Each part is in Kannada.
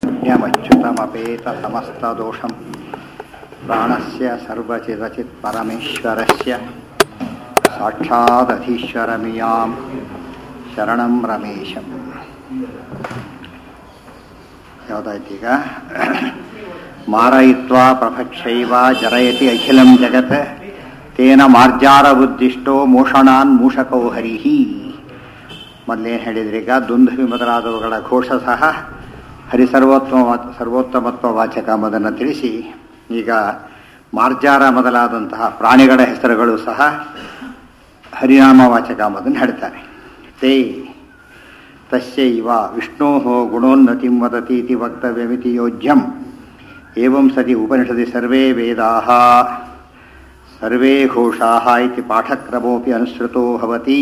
नित्यमच्युतमपेतसमस्तदोषं प्राणस्य सर्वचिदचित् परमेश्वरस्य साक्षादधीश्वरमियां ಶರಣಂ ರಮೇಶಂ ಯಾವುದಾಯ್ತೀಗ ಮಾರಯಿತ್ವಾ ಪ್ರಭಕ್ಷೈವ ಜರಯತಿ ಅಖಿಲಂ ಜಗತ್ ತೇನ ಮಾರ್ಜಾರ ಬುದ್ಧಿಷ್ಟೋ ಮೋಷಣಾನ್ ಮೂಷಕೋ ಹರಿಹಿ ಮೊದಲೇನು ಹೇಳಿದ್ರೀಗ ದುಂದುವಿ ಮೊದಲಾದವುಗಳ ಘೋಷ ಸಹ ಹರಿಸರ್ವೋತ್ತಮ ಸರ್ವೋತ್ತಮತ್ವ ವಾಚಕ ಎಂಬುದನ್ನು ತಿಳಿಸಿ ಈಗ ಮಾರ್ಜಾರ ಮೊದಲಾದಂತಹ ಪ್ರಾಣಿಗಳ ಹೆಸರುಗಳು ಸಹ ಹರಿನಾಮ ವಾಚಕ ಎಂಬುದನ್ನು ಹೇಳ್ತಾರೆ ತೇ ತಸ್ಯೈವ ವಿಷ್ಣೋ ಗುಣೋನ್ನತಿಂ ವದತೀತಿ ವಕ್ತವ್ಯಮಿತಿ ಯೋಜ್ಯಂ ಏವಂ ಸತಿ ಉಪನಿಷದಿ ಸರ್ವೇ ವೇದಾಃ ಸರ್ವೇ ಘೋಷಾಃ ಇತಿ ಪಾಠಕ್ರಮೋಪಿ ಅನುಸೃತೋ ಭವತಿ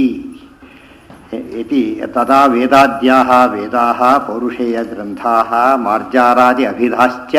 ಇತಿ ತದಾ ವೇದಾದ್ಯಾः ವೇದಾः ಪೌರುಷೇಯಗ್ರಂಥಾः ಮಾರ್ಜಾರಾದಿ ಅಭಿಧಾಶ್ಚ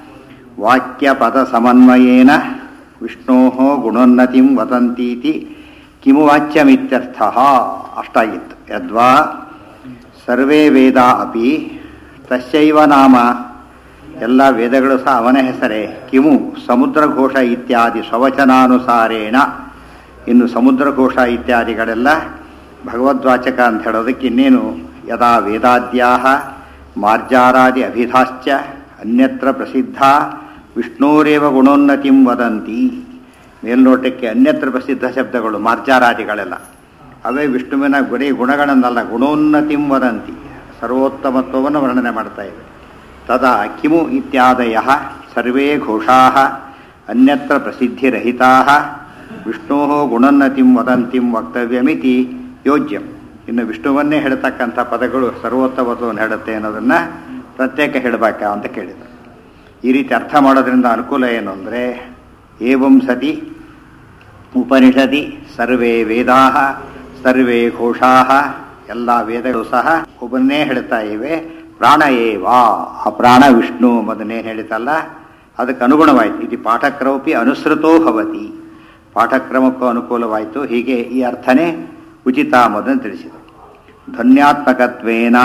ವಾಕ್ಯಪದಸಮನ್ವಯೇನ ವಿಷ್ಣೋಃ ಗುಣೋನ್ನತಿಂ ವದಂತೀತಿ ಕಿಮು ವಾಚ್ಯಮಿತ್ಯರ್ಥಃ ಅಷ್ಟಾಗಿತ್ತು ಯದ್ವಾ ಸರ್ವೇ ವೇದ ಅಪಿ ತಸ್ಯೈವ ನಾಮ ಎಲ್ಲ ವೇದಗಳು ಸಹ ಅವನ ಹೆಸರೇ ಕಿಮು ಸಮುದ್ರಘೋಷ ಇತ್ಯಾದಿ ಸ್ವವಚನಾನುಸಾರೇಣ ಇನ್ನು ಸಮುದ್ರಘೋಷ ಇತ್ಯಾದಿಗಳೆಲ್ಲ ಭಗವದ್ವಾಚಕ ಅಂತ ಹೇಳೋದಕ್ಕೆ ಇನ್ನೇನು ಯದಾ ವೇದಾದ್ಯಾ ಮಾರ್ಜಾರಾದಿ ಅಭಿಧಾಶ್ಚ ಅನ್ಯತ್ರ ಪ್ರಸಿದ್ಧ ವಿಷ್ಣೋರೇವ ಗುಣೋನ್ನತಿಂ ವದಂತಿ ಮೇಲ್ನೋಟಕ್ಕೆ ಅನ್ಯತ್ರ ಪ್ರಸಿದ್ಧ ಶಬ್ದಗಳು ಮಾರ್ಜಾರಾದಿಗಳೆಲ್ಲ ಅವೇ ವಿಷ್ಣುವಿನ ಗುರಿ ಗುಣಗಳನ್ನಲ್ಲ ಗುಣೋನ್ನತಿಂ ವದಂತಿ ಸರ್ವೋತ್ತಮತ್ವವನ್ನು ವರ್ಣನೆ ಮಾಡ್ತಾ ಇವೆ ತದಾ ಕಿಮು ಇತ್ಯಾದಯ ಸರ್ವೇ ಘೋಷಾ ಅನ್ಯತ್ರ ಪ್ರಸಿದ್ಧಿರಹಿತಾ ವಿಷ್ಣೋ ಗುಣೋನ್ನತಿಂ ವದಂತಿಂ ವಕ್ತವ್ಯಮಿತಿ ಯೋಜ್ಯಂ ಇನ್ನು ವಿಷ್ಣುವನ್ನೇ ಹೇಳ್ತಕ್ಕಂಥ ಪದಗಳು ಸರ್ವೋತ್ತಮತ್ವವನ್ನು ಹೇಳುತ್ತೆ ಅನ್ನೋದನ್ನು ಪ್ರತ್ಯೇಕ ಹೇಳಬೇಕಾ ಅಂತ ಕೇಳಿದರು ಈ ರೀತಿ ಅರ್ಥ ಮಾಡೋದ್ರಿಂದ ಅನುಕೂಲ ಏನು ಅಂದರೆ ಏವಂ ಸತಿ ಉಪನಿಷದಿ ಸರ್ವೇ ವೇದಾ ಸರ್ವೇ ಘೋಷಾ ಎಲ್ಲ ವೇದಗಳು ಸಹ ಒಬ್ಬನ್ನೇ ಹೇಳ್ತಾ ಇವೆ ಪ್ರಾಣ ಏವ ಆ ಪ್ರಾಣ ವಿಷ್ಣು ಎಂಬುದನ್ನೇನು ಹೇಳಿತಲ್ಲ ಅದಕ್ಕೆ ಅನುಗುಣವಾಯಿತು ಇದು ಪಾಠಕ್ರಮಪಿ ಅನುಸೃತೋ ಭವತಿ ಪಾಠಕ್ರಮಕ್ಕೂ ಅನುಕೂಲವಾಯಿತು ಹೀಗೆ ಈ ಅರ್ಥನೇ ಉಚಿತ ಎಂಬುದನ್ನು ತಿಳಿಸಿದರು ಧನ್ಯಾತ್ಮಕತ್ವೇನ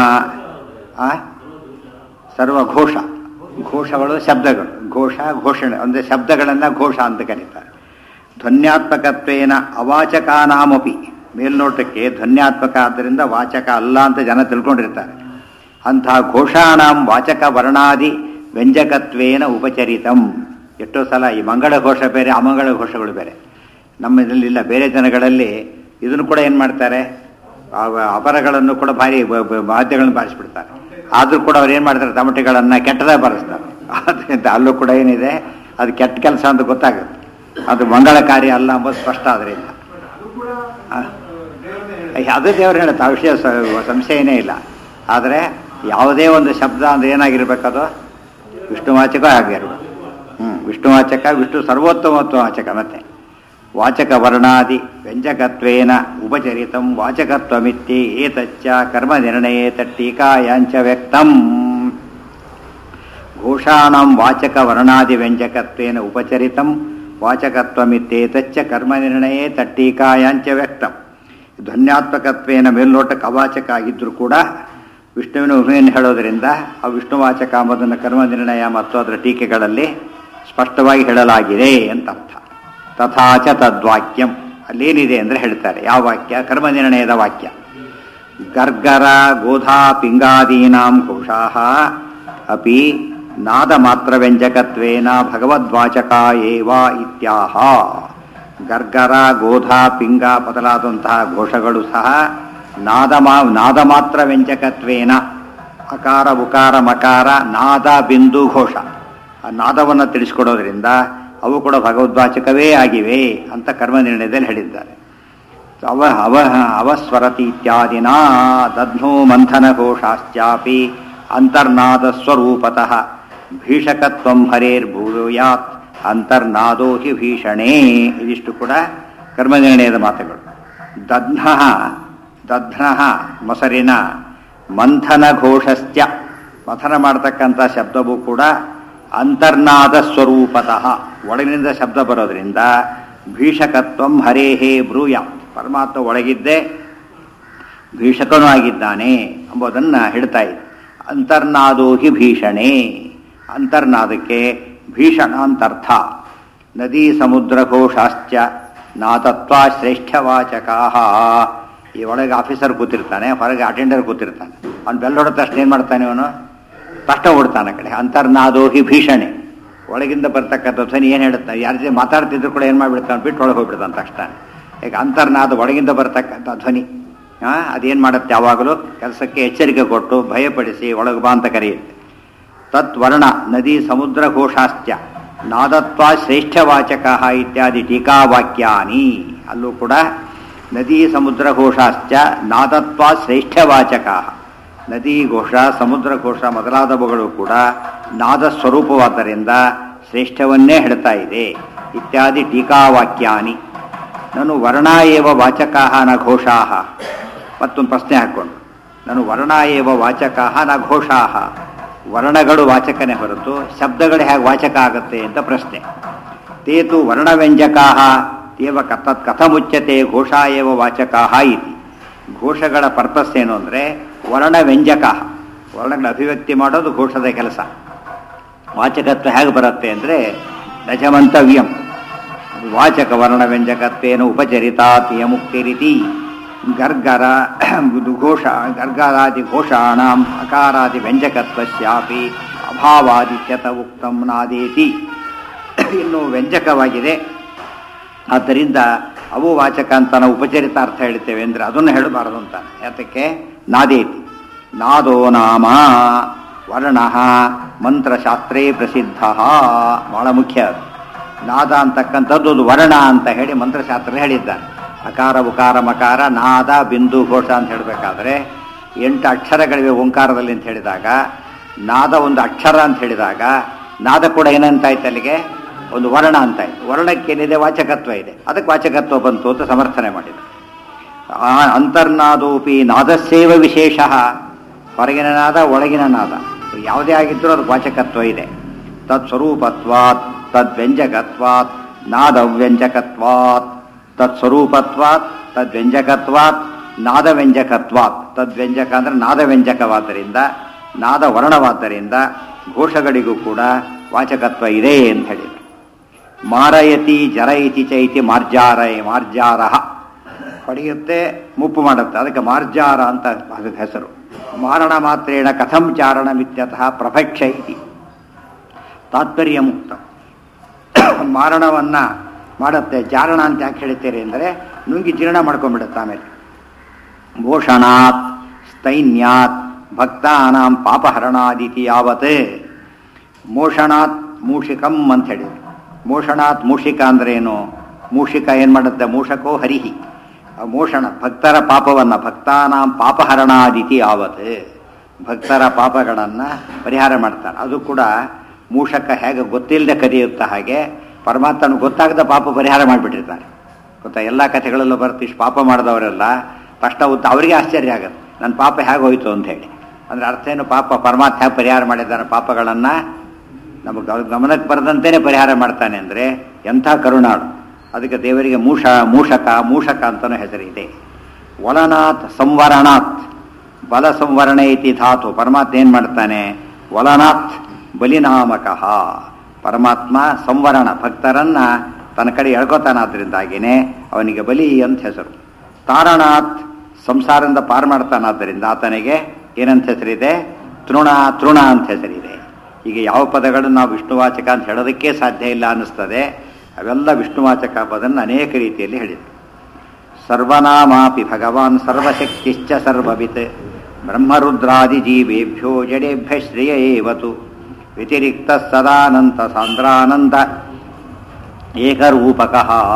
ಸರ್ವಘೋಷ ಘೋಷಗಳು ಶಬ್ದಗಳು ಘೋಷ ಘೋಷಣೆ ಅಂದರೆ ಶಬ್ದಗಳನ್ನು ಘೋಷ ಅಂತ ಕರೀತಾರೆ ಧ್ವನ್ಯಾತ್ಮಕತ್ವೇನ ಅವಾಚಕಾನಾಮಪಿ ಮೇಲ್ನೋಟಕ್ಕೆ ಧ್ವನ್ಯಾತ್ಮಕ ಆದ್ದರಿಂದ ವಾಚಕ ಅಲ್ಲ ಅಂತ ಜನ ತಿಳ್ಕೊಂಡಿರ್ತಾರೆ ಅಂತಹ ಘೋಷಾಣಾಂ ವಾಚಕ ವರ್ಣಾದಿ ವ್ಯಂಜಕತ್ವೇನ ಉಪಚರಿತಂ ಎಷ್ಟೋ ಸಲ ಈ ಮಂಗಳ ಘೋಷ ಬೇರೆ ಅಮಂಗಳ ಘೋಷಗಳು ಬೇರೆ ನಮ್ಮ ಇದರಲ್ಲಿಲ್ಲ ಬೇರೆ ಜನಗಳಲ್ಲಿ ಇದನ್ನು ಕೂಡ ಏನು ಮಾಡ್ತಾರೆ ಅಪರಗಳನ್ನು ಕೂಡ ಭಾರಿ ವಾದ್ಯಗಳನ್ನು ಬಾರಿಸ್ಬಿಡ್ತಾರೆ ಆದರೂ ಕೂಡ ಅವ್ರು ಏನು ಮಾಡ್ತಾರೆ ತಮಟೆಗಳನ್ನು ಕೆಟ್ಟದಾಗ ಬಾರಿಸ್ತಾರೆ ಆದ್ದರಿಂದ ಅಲ್ಲೂ ಕೂಡ ಏನಿದೆ ಅದು ಕೆಟ್ಟ ಕೆಲಸ ಅಂತ ಗೊತ್ತಾಗುತ್ತೆ ಅದು ಮಂಗಳ ಕಾರ್ಯ ಅಲ್ಲ ಅಂಬೋದು ಸ್ಪಷ್ಟ ಅದರಿಂದ ಅದು ದೇವರು ಹೇಳುತ್ತೆ ಆ ವಿಷಯ ಸಂಶಯನೇ ಇಲ್ಲ ಆದರೆ ಯಾವುದೇ ಒಂದು ಶಬ್ದ ಅಂದ್ರೆ ಏನಾಗಿರ್ಬೇಕದು ವಿಷ್ಣುವಾಚಕ ಆಗಿರ್ಬೇಕು ಹ್ಞೂ ವಿಷ್ಣುವಾಚಕ ವಿಷ್ಣು ಸರ್ವೋತ್ತಮತ್ವ ವಾಚಕ ಮತ್ತೆ ವಾಚಕ ವರ್ಣಾದಿ ವ್ಯಂಜಕತ್ವೇನ ಉಪಚರಿತಂ ವಾಚಕತ್ವಮಿತ್ಯೆ ಏತಚ್ಚ ಕರ್ಮ ನಿರ್ಣಯೇ ಟೀಕಾಯಾಂಚ ವ್ಯಕ್ತಂ ಘೋಷಾಣಂ ವಾಚಕ ವರ್ಣಾದಿ ವ್ಯಂಜಕತ್ವೇನ ಉಪಚರಿತಂ ವಾಚಕತ್ವಮಿತ್ಯೇತಚ್ಚ ಕರ್ಮ ನಿರ್ಣಯೇ ತಟ್ಟೀಕಾಯಾಂಚ ವ್ಯಕ್ತಂ ಧ್ವನ್ಯಾತ್ಮಕತ್ವೇನ ಮೇಲ್ನೋಟಕ್ಕೆ ಅವಾಚಕ ಆಗಿದ್ದರೂ ಕೂಡ ವಿಷ್ಣುವಿನ ಉಭೆಯನ್ನು ಹೇಳೋದರಿಂದ ಆ ವಿಷ್ಣುವಾಚಕ ಎಂಬುದನ್ನು ಕರ್ಮ ನಿರ್ಣಯ ಮತ್ತು ಅದರ ಟೀಕೆಗಳಲ್ಲಿ ಸ್ಪಷ್ಟವಾಗಿ ಹೇಳಲಾಗಿದೆ ಅಂತ ಅರ್ಥ ತಥಾಚ ತದ್ವಾಕ್ಯಂ ಅಲ್ಲೇನಿದೆ ಅಂದರೆ ಹೇಳ್ತಾರೆ ಯಾವ ವಾಕ್ಯ ಕರ್ಮ ನಿರ್ಣಯದ ವಾಕ್ಯ ಗರ್ಗರ ಗೋಧಾ ಪಿಂಗಾದೀನಾಂ ಘೋಷಾ ಅಪಿ ನಾದ ಮಾತ್ರ ವ್ಯಂಜಕತ್ವೇನ ಭಗವದ್ವಾಚಕ ಏವ ಇತ್ಯಾಹ ಗರ್ಗರ ಗೋಧಾ ಪಿಂಗ ಬದಲಾದಂತಹ ಘೋಷಗಳು ಸಹ ನಾದ ಮಾ ನಾದ ಮಾತ್ರ ವ್ಯಂಜಕತ್ವೇನ ಅಕಾರ ಉಕಾರ ಮಕಾರ ನಾದ ಬಿಂದು ಘೋಷ ಆ ನಾದವನ್ನು ತಿಳಿಸ್ಕೊಡೋದ್ರಿಂದ ಅವು ಕೂಡ ಭಗವದ್ವಾಚಕವೇ ಆಗಿವೆ ಅಂತ ಕರ್ಮ ನಿರ್ಣಯದಲ್ಲಿ ಹೇಳಿದ್ದಾರೆ ಅವ ಅವ ಅವಸ್ವರತಿ ಇತ್ಯಾದಿನ ದಧ್ನೋ ಮಂಥನ ಘೋಷಾಶ್ಚಾಪಿ ಅಂತರ್ನಾದ ಸ್ವರೂಪತಃ ಭೀಷಕತ್ವಂ ಹರೇರ್ಭೂಯಾತ್ ಅಂತರ್ನಾದೋ ಹಿ ಭೀಷಣೇ ಇದಿಷ್ಟು ಕೂಡ ಕರ್ಮ ನಿರ್ಣಯದ ಮಾತುಗಳು ದಧ್ನ ದಧ್ನ ಮೊಸರಿನ ಮಂಥನ ಘೋಷಶ್ಚ ಮಥನ ಮಾಡ್ತಕ್ಕಂಥ ಶಬ್ದವೂ ಕೂಡ ಅಂತರ್ನಾದ ಸ್ವರೂಪತಃ ಒಳಗಿನಿಂದ ಶಬ್ದ ಬರೋದ್ರಿಂದ ಭೀಷಕತ್ವಂ ಹರೇಹೇ ಬ್ರೂಯ ಪರಮಾತ್ಮ ಒಳಗಿದ್ದೇ ಭೀಷಕನೂ ಆಗಿದ್ದಾನೆ ಎಂಬುದನ್ನು ಹೇಳ್ತಾ ಇದೆ ಅಂತರ್ನಾದೋ ಹಿ ಭೀಷಣೆ ಅಂತರ್ನಾದಕ್ಕೆ ಭೀಷಣ ಅಂತರ್ಥ ನದಿ ಸಮುದ್ರ ಘೋಷಾಶ್ಚ ನಾತತ್ವ ಶ್ರೇಷ್ಠವಾಚಕಾ ಈ ಒಳಗೆ ಆಫೀಸರ್ ಕೂತಿರ್ತಾನೆ ಹೊರಗೆ ಅಟೆಂಡರ್ ಕೂತಿರ್ತಾನೆ ಅವ್ನು ಬೆಲ್ ಹೊಡೆದ ತಕ್ಷಣ ಏನು ಮಾಡ್ತಾನೆ ಅವನು ತಕ್ಷಣ ಓಡ್ತಾನೆ ಆ ಕಡೆ ಅಂತರ್ನಾದೋ ಹಿ ಭೀಷಣೆ ಒಳಗಿಂದ ಬರ್ತಕ್ಕಂಥ ಧ್ವನಿ ಏನು ಹೇಳುತ್ತೆ ಯಾರ ಜೊತೆ ಮಾತಾಡ್ತಿದ್ರು ಕೂಡ ಏನು ಮಾಡಿಬಿಡ್ತಾನೆ ಬಿಟ್ಟು ಒಳಗೆ ಹೋಗ್ಬಿಡ್ತಾನೆ ತಕ್ಷಣ ಈಗ ಅಂತರ್ನಾದ ಒಳಗಿಂದ ಬರ್ತಕ್ಕಂಥ ಧ್ವನಿ ಹಾಂ ಅದೇನು ಮಾಡುತ್ತೆ ಯಾವಾಗಲೂ ಕೆಲಸಕ್ಕೆ ಎಚ್ಚರಿಕೆ ಕೊಟ್ಟು ಭಯಪಡಿಸಿ ಒಳಗೆ ಬಾ ಅಂತ ಕರೆಯುತ್ತೆ ತತ್ವರ್ಣ ನದಿ ಸಮುದ್ರ ಘೋಷಾಶ್ಚ ನಾದತ್ವ ಶ್ರೇಷ್ಠವಾಚಕ ಇತ್ಯಾದಿ ಟೀಕಾವಾಕ್ಯಾನಿ ಅಲ್ಲೂ ಕೂಡ ನದಿ ಸಮುದ್ರ ಘೋಷಾಶ್ಚ ನಾದತ್ವ ಶ್ರೇಷ್ಠವಾಚಕ ನದಿ ಘೋಷ ಸಮುದ್ರ ಘೋಷ ಮೊದಲಾದವುಗಳು ಕೂಡ ನಾದ ಸ್ವರೂಪವಾದ್ದರಿಂದ ಶ್ರೇಷ್ಠವನ್ನೇ ಹೇಳ್ತಾ ಇದೆ ಇತ್ಯಾದಿ ಟೀಕಾವಾಕ್ಯಾನಿ ನಾನು ವರ್ಣ ಏವ ವಾಚಕಾ ನ ಘೋಷಾ ಮತ್ತೊಂದು ಪ್ರಶ್ನೆ ಹಾಕ್ಕೊಂಡು ನಾನು ವರ್ಣ ಏವ ವಾಚಕಾ ನ ಘೋಷಾ ವರ್ಣಗಳು ವಾಚಕನೇ ಹೊರತು ಶಬ್ದಗಳು ಹೇಗೆ ವಾಚಕ ಆಗುತ್ತೆ ಅಂತ ಪ್ರಶ್ನೆ ತೇತು ವರ್ಣವ್ಯಂಜಕಾ ಏವ ಕಥ ಕಥಮುಚ್ಯತೆ ಘೋಷಾ ಏವ ವಾಚಕಾ ಇತಿ ಘೋಷಗಳ ಪರ್ಪಸ್ ಏನು ಅಂದರೆ ವರ್ಣವ್ಯಂಜಕ ವರ್ಣಗಳ ಅಭಿವ್ಯಕ್ತಿ ಮಾಡೋದು ಘೋಷದ ಕೆಲಸ ವಾಚಕತ್ವ ಹೇಗೆ ಬರುತ್ತೆ ಅಂದರೆ ರಜಮಂತವ್ಯಂ ವಾಚಕ ವರ್ಣ ವ್ಯಂಜಕತ್ವೇನ ಉಪಚರಿತಾತಿಯ ಮುಕ್ತಿರಿತಿ ಗರ್ಗರ ಘೋಷ ಗರ್ಗರಾದಿ ಘೋಷಾಣಾಂ ಅಕಾರಾದಿ ವ್ಯಂಜಕತ್ವಸ್ಯಾಪಿ ಅಭಾವಾದಿತ್ಯತ ಉಕ್ತಂ ನಾದೇತಿ ಇನ್ನು ವ್ಯಂಜಕವಾಗಿದೆ ಆದ್ದರಿಂದ ಅವು ವಾಚಕ ಅಂತ ನಾವು ಉಪಚರಿತ ಅರ್ಥ ಹೇಳ್ತೇವೆ ಅಂದರೆ ಅದನ್ನು ಹೇಳಬಾರದು ಅಂತ ಯಾತಕ್ಕೆ ನಾದೇತಿ ನಾದೋ ನಾಮ ವರ್ಣ ಮಂತ್ರಶಾಸ್ತ್ರೇ ಪ್ರಸಿದ್ಧ ಬಹಳ ಮುಖ್ಯ ಅದು ನಾದ ಅಂತಕ್ಕಂಥದ್ದು ಒಂದು ವರ್ಣ ಅಂತ ಹೇಳಿ ಮಂತ್ರಶಾಸ್ತ್ರ ಹೇಳಿದ್ದಾರೆ ಅಕಾರ ಉಕಾರ ಮಕಾರ ನಾದ ಬಿಂದು ಘೋಷ ಅಂತ ಹೇಳಬೇಕಾದ್ರೆ ಎಂಟು ಅಕ್ಷರಗಳಿವೆ ಓಂಕಾರದಲ್ಲಿ ಅಂತ ಹೇಳಿದಾಗ ನಾದ ಒಂದು ಅಕ್ಷರ ಅಂತ ಹೇಳಿದಾಗ ನಾದ ಕೂಡ ಏನಂತಾಯ್ತು ಅಲ್ಲಿಗೆ ಒಂದು ವರ್ಣ ಅಂತಾಯ್ತು ವರ್ಣಕ್ಕೇನಿದೆ ವಾಚಕತ್ವ ಇದೆ ಅದಕ್ಕೆ ವಾಚಕತ್ವ ಬಂತು ಅಂತ ಸಮರ್ಥನೆ ಮಾಡಿದ್ರು ಆ ಅಂತರ್ನಾದೋಪಿ ನಾದಸ್ಸೇವ ವಿಶೇಷ ಹೊರಗಿನ ನಾದ ಒಳಗಿನ ನಾದ ಯಾವುದೇ ಆಗಿದ್ರೂ ಅದಕ್ಕೆ ವಾಚಕತ್ವ ಇದೆ ತತ್ಸ್ವರೂಪತ್ವಾತ್ ತದ್ವ್ಯಂಜಕತ್ವಾತ್ ನಾದವ್ಯಂಜಕತ್ವಾತ್ ತತ್ಸ್ವರೂಪತ್ವಾತ್ ತದ್ವ್ಯಂಜಕತ್ವಾತ್ ನಾದವ್ಯಂಜಕತ್ವಾತ್ ತದ್ವ್ಯಂಜಕ ಅಂದರೆ ನಾದವ್ಯಂಜಕವಾದ್ದರಿಂದ ನಾದ ವರ್ಣವಾದ್ದರಿಂದ ಘೋಷಗಳಿಗೂ ಕೂಡ ವಾಚಕತ್ವ ಇದೆ ಅಂತ ಹೇಳಿದರು ಮಾರಯತಿ ಜರಯತಿ ಚೈತಿ ಮಾರ್ಜಾರಯ ಮಾರ್ಜಾರ ಹೊಡೆಯುತ್ತೆ ಮುಪ್ಪು ಮಾಡುತ್ತೆ ಅದಕ್ಕೆ ಮಾರ್ಜಾರ ಅಂತ ಅದಕ್ಕೆ ಹೆಸರು ಮಾರಣ ಮಾತ್ರೇಣ ಕಥಂ ಚಾರಣಮಿತ್ಯತಃ ಪ್ರಭಕ್ಷ ಇತಿ ತಾತ್ಪರ್ಯ ಮುಕ್ತ ಮಾರಣವನ್ನ ಮಾಡುತ್ತೆ ಚಾರಣ ಅಂತ ಯಾಕೆ ಹೇಳ್ತೀರಿ ಅಂದರೆ ನುಂಗಿ ಜೀರ್ಣ ಮಾಡ್ಕೊಂಡ್ಬಿಡುತ್ತೆ ಆಮೇಲೆ ಭೂಷಣಾತ್ ಸ್ಥೈನ್ಯಾತ್ ಭಕ್ತಾನಾಂ ಪಾಪಹರಣಾದಿತಿ ಯಾವತ್ ಮೋಷಣಾತ್ ಮೂಷಿಕಂ ಅಂತ ಹೇಳಿದ್ರು ಮೋಷಣಾತ್ ಮೂಷಿಕ ಅಂದ್ರೆ ಏನು ಮೂಷಿಕ ಏನು ಮಾಡುತ್ತೆ ಮೂಷಕೋ ಹರಿಹಿ ಆ ಮೋಷಣ ಭಕ್ತರ ಪಾಪವನ್ನು ಭಕ್ತಾನಾಂ ಪಾಪಹರಣಾದಿತಿ ಯಾವತ್ ಭಕ್ತರ ಪಾಪಗಳನ್ನು ಪರಿಹಾರ ಮಾಡ್ತಾನೆ ಅದು ಕೂಡ ಮೂಷಕ ಹೇಗೆ ಗೊತ್ತಿಲ್ಲದೆ ಕರೆಯುತ್ತ ಹಾಗೆ ಪರಮಾತ್ಮನ ಗೊತ್ತಾಗದ ಪಾಪ ಪರಿಹಾರ ಮಾಡಿಬಿಟ್ಟಿರ್ತಾನೆ ಗೊತ್ತಾ ಎಲ್ಲ ಕಥೆಗಳಲ್ಲೂ ಬರ್ತು ಇಷ್ಟು ಪಾಪ ಮಾಡಿದವರೆಲ್ಲ ತಕ್ಷಣ ಉತ್ತ ಅವರಿಗೆ ಆಶ್ಚರ್ಯ ಆಗುತ್ತೆ ನನ್ನ ಪಾಪ ಹೇಗೆ ಹೋಯ್ತು ಅಂತ ಹೇಳಿ ಅಂದರೆ ಅರ್ಥ ಏನು ಪಾಪ ಪರಮಾತ್ಮ ಹೇಗೆ ಪರಿಹಾರ ಮಾಡಿದ್ದಾನೆ ಪಾಪಗಳನ್ನು ನಮಗೆ ಗಮನಕ್ಕೆ ಬರದಂತೆಯೇ ಪರಿಹಾರ ಮಾಡ್ತಾನೆ ಅಂದರೆ ಎಂಥ ಕರುಣಾಳು ಅದಕ್ಕೆ ದೇವರಿಗೆ ಮೂಷ ಮೂಷಕ ಮೂಷಕ ಅಂತಲೂ ಹೆಸರಿದೆ ವಲನಾಥ್ ಸಂವರಣಾತ್ ಬಲ ಸಂವರಣ ಇತಿ ಧಾತು ಪರಮಾತ್ಮ ಏನು ಮಾಡ್ತಾನೆ ವಲನಾಥ್ ಬಲಿನಾಮಕಃ ಪರಮಾತ್ಮ ಸಂವರಣ ಭಕ್ತರನ್ನ ತನ್ನ ಕಡೆ ಎಳ್ಕೋತಾನಾದ್ರಿಂದಾಗಿನೇ ಅವನಿಗೆ ಬಲಿ ಅಂತ ಹೆಸರು ತಾರಣಾತ್ ಸಂಸಾರದಿಂದ ಪಾರು ಮಾಡ್ತಾನಾದ್ದರಿಂದ ಆತನಿಗೆ ಏನಂತ ಹೆಸರಿದೆ ತೃಣ ತೃಣ ಅಂತ ಹೆಸರಿದೆ ಈಗ ಯಾವ ಪದಗಳನ್ನು ನಾವು ವಿಷ್ಣುವಾಚಕ ಅಂತ ಹೇಳೋದಕ್ಕೆ ಸಾಧ್ಯ ಇಲ್ಲ ಅನ್ನಿಸ್ತದೆ ಅವೆಲ್ಲ ವಿಷ್ಣುವಾಚಕ ಪದನ್ನು ಅನೇಕ ರೀತಿಯಲ್ಲಿ ಹೇಳಿದೆ ಸರ್ವನಾಮಾಪಿ ಭಗವಾನ್ ಸರ್ವಶಕ್ತಿಶ್ಚ ಸರ್ವವಿತ್ ಬ್ರಹ್ಮರುದ್ರಾದಿ ಜೀವೇಭ್ಯೋ ಜಡೇಭ್ಯ ಶ್ರೇಯ ಏವತು ವ್ಯತಿರಿಕ್ತ ಸದಾನಂತ ಸಾಂದ್ರಾನಂದ ಏಕರೂಪಕ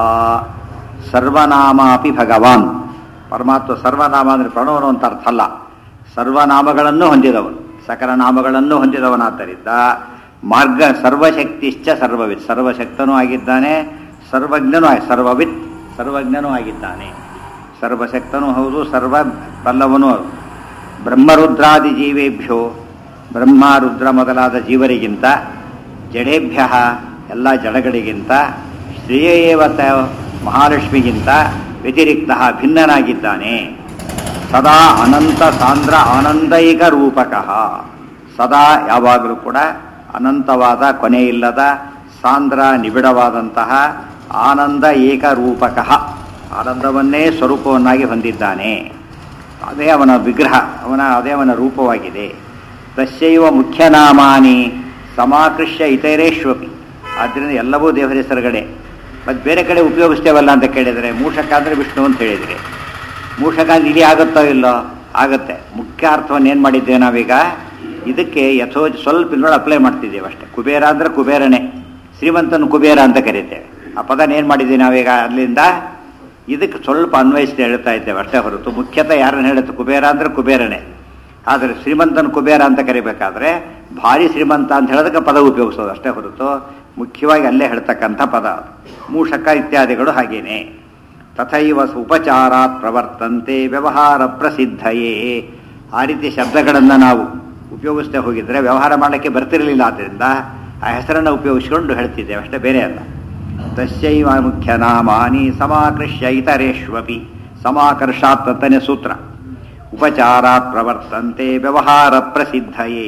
ಸರ್ವನಾಮಾಪಿ ಭಗವಾನ್ ಪರಮಾತ್ಮ ಸರ್ವನಾಮ ಅಂದರೆ ಪ್ರಣವನು ಅಂತ ಅರ್ಥ ಅಲ್ಲ ಸರ್ವನಾಮಗಳನ್ನು ಹೊಂದಿದವನು ಸಕಲ ನಾಮಗಳನ್ನು ಹೊಂದಿದವನಾದ್ದರಿಂದ ಮಾರ್ಗ ಸರ್ವಶಕ್ತಿಶ್ಚ ಸರ್ವವಿತ್ ಸರ್ವಶಕ್ತನೂ ಆಗಿದ್ದಾನೆ ಸರ್ವಜ್ಞನೂ ಆಗಿ ಸರ್ವವಿತ್ ಸರ್ವಜ್ಞನೂ ಆಗಿದ್ದಾನೆ ಸರ್ವಶಕ್ತನೂ ಹೌದು ಸರ್ವ ಬಲ್ಲವನೂ ಹೌದು ಬ್ರಹ್ಮರುದ್ರಾದಿ ಜೀವೇಭ್ಯೋ ಬ್ರಹ್ಮ ರುದ್ರ ಮೊದಲಾದ ಜೀವರಿಗಿಂತ ಜಡೇಭ್ಯ ಎಲ್ಲ ಜಡಗಳಿಗಿಂತ ಶ್ರೇಯೇವತ ಮಹಾಲಕ್ಷ್ಮಿಗಿಂತ ವ್ಯತಿರಿಕ್ತ ಭಿನ್ನನಾಗಿದ್ದಾನೆ ಸದಾ ಅನಂತ ಸಾಂದ್ರ ಆನಂದೈಕ ರೂಪಕ ಸದಾ ಯಾವಾಗಲೂ ಕೂಡ ಅನಂತವಾದ ಕೊನೆಯಿಲ್ಲದ ಸಾಂದ್ರ ನಿಬಿಡವಾದಂತಹ ಆನಂದ ಏಕರೂಪಕ ಆನಂದವನ್ನೇ ಸ್ವರೂಪವನ್ನಾಗಿ ಹೊಂದಿದ್ದಾನೆ ಅದೇ ಅವನ ವಿಗ್ರಹ ಅವನ ಅದೇ ಅವನ ರೂಪವಾಗಿದೆ ತಸ್ಯೈವ ಮುಖ್ಯನಾಮಾನಿ ಸಮಾಕೃಷ್ಯ ಇತರೇಶ್ವಪಿ ಆದ್ದರಿಂದ ಎಲ್ಲವೂ ದೇವರ ಹೆಸರುಗಳೇ ಮತ್ತು ಬೇರೆ ಕಡೆ ಉಪಯೋಗಿಸ್ತೇವಲ್ಲ ಅಂತ ಕೇಳಿದರೆ ಮೂಷಕ ಅಂದರೆ ವಿಷ್ಣು ಅಂತ ಹೇಳಿದರೆ ಮೂಷಕ ಅಂದ್ರೆ ಇಡೀ ಆಗುತ್ತೋ ಇಲ್ಲೋ ಆಗುತ್ತೆ ಮುಖ್ಯ ಅರ್ಥವನ್ನು ಏನು ಮಾಡಿದ್ದೇವೆ ನಾವೀಗ ಇದಕ್ಕೆ ಯಥೋ ಸ್ವಲ್ಪ ಇಲ್ಲೊಳಗೆ ಅಪ್ಲೈ ಮಾಡ್ತಿದ್ದೇವೆ ಅಷ್ಟೇ ಕುಬೇರ ಅಂದರೆ ಕುಬೇರನೇ ಶ್ರೀಮಂತನ ಕುಬೇರ ಅಂತ ಕರೀತೇವೆ ಆ ಪದನ ಏನು ಮಾಡಿದ್ದೀವಿ ನಾವೀಗ ಅಲ್ಲಿಂದ ಇದಕ್ಕೆ ಸ್ವಲ್ಪ ಅನ್ವಯಿಸಿ ಹೇಳ್ತಾ ಇದ್ದೇವೆ ಅಷ್ಟೇ ಹೊರತು ಮುಖ್ಯತಃ ಯಾರನ್ನು ಹೇಳುತ್ತೆ ಕುಬೇರ ಅಂದರೆ ಕುಬೇರನೇ ಆದರೆ ಶ್ರೀಮಂತನ ಕುಬೇರ ಅಂತ ಕರಿಬೇಕಾದ್ರೆ ಭಾರಿ ಶ್ರೀಮಂತ ಅಂತ ಹೇಳೋದಕ್ಕೆ ಪದ ಉಪಯೋಗಿಸೋದು ಅಷ್ಟೇ ಹೊರತು ಮುಖ್ಯವಾಗಿ ಅಲ್ಲೇ ಹೇಳ್ತಕ್ಕಂಥ ಪದ ಅದು. ಮೂಷಕ ಇತ್ಯಾದಿಗಳು ಹಾಗೇನೆ ತಥೈವ ಸ ಉಪಚಾರಾತ್ ಪ್ರವರ್ತಂತೆ ವ್ಯವಹಾರ ಪ್ರಸಿದ್ಧಯೇ ಆ ರೀತಿ ಶಬ್ದಗಳನ್ನು ನಾವು ಉಪಯೋಗಿಸ್ತೇ ಹೋಗಿದ್ರೆ ವ್ಯವಹಾರ ಮಾಡಲಿಕ್ಕೆ ಬರ್ತಿರಲಿಲ್ಲ ಆದ್ದರಿಂದ ಆ ಹೆಸರನ್ನು ಉಪಯೋಗಿಸಿಕೊಂಡು ಹೇಳ್ತಿದ್ದೇವೆ ಅಷ್ಟೇ ಬೇರೆ ಅಲ್ಲ ತಸ್ಯೈವ ಮುಖ್ಯ ನಾಮಾನಿ ಸಮಾಕೃಷ್ಯ ಇತರೇಶ್ವಪಿ ಸಮಾಕರ್ಷಾತ್ ಅಂತನೇ ಸೂತ್ರ ಉಪಚಾರಾತ್ ಪ್ರವರ್ತಂತೆ ವ್ಯವಹಾರ ಪ್ರಸಿದ್ಧಯೇ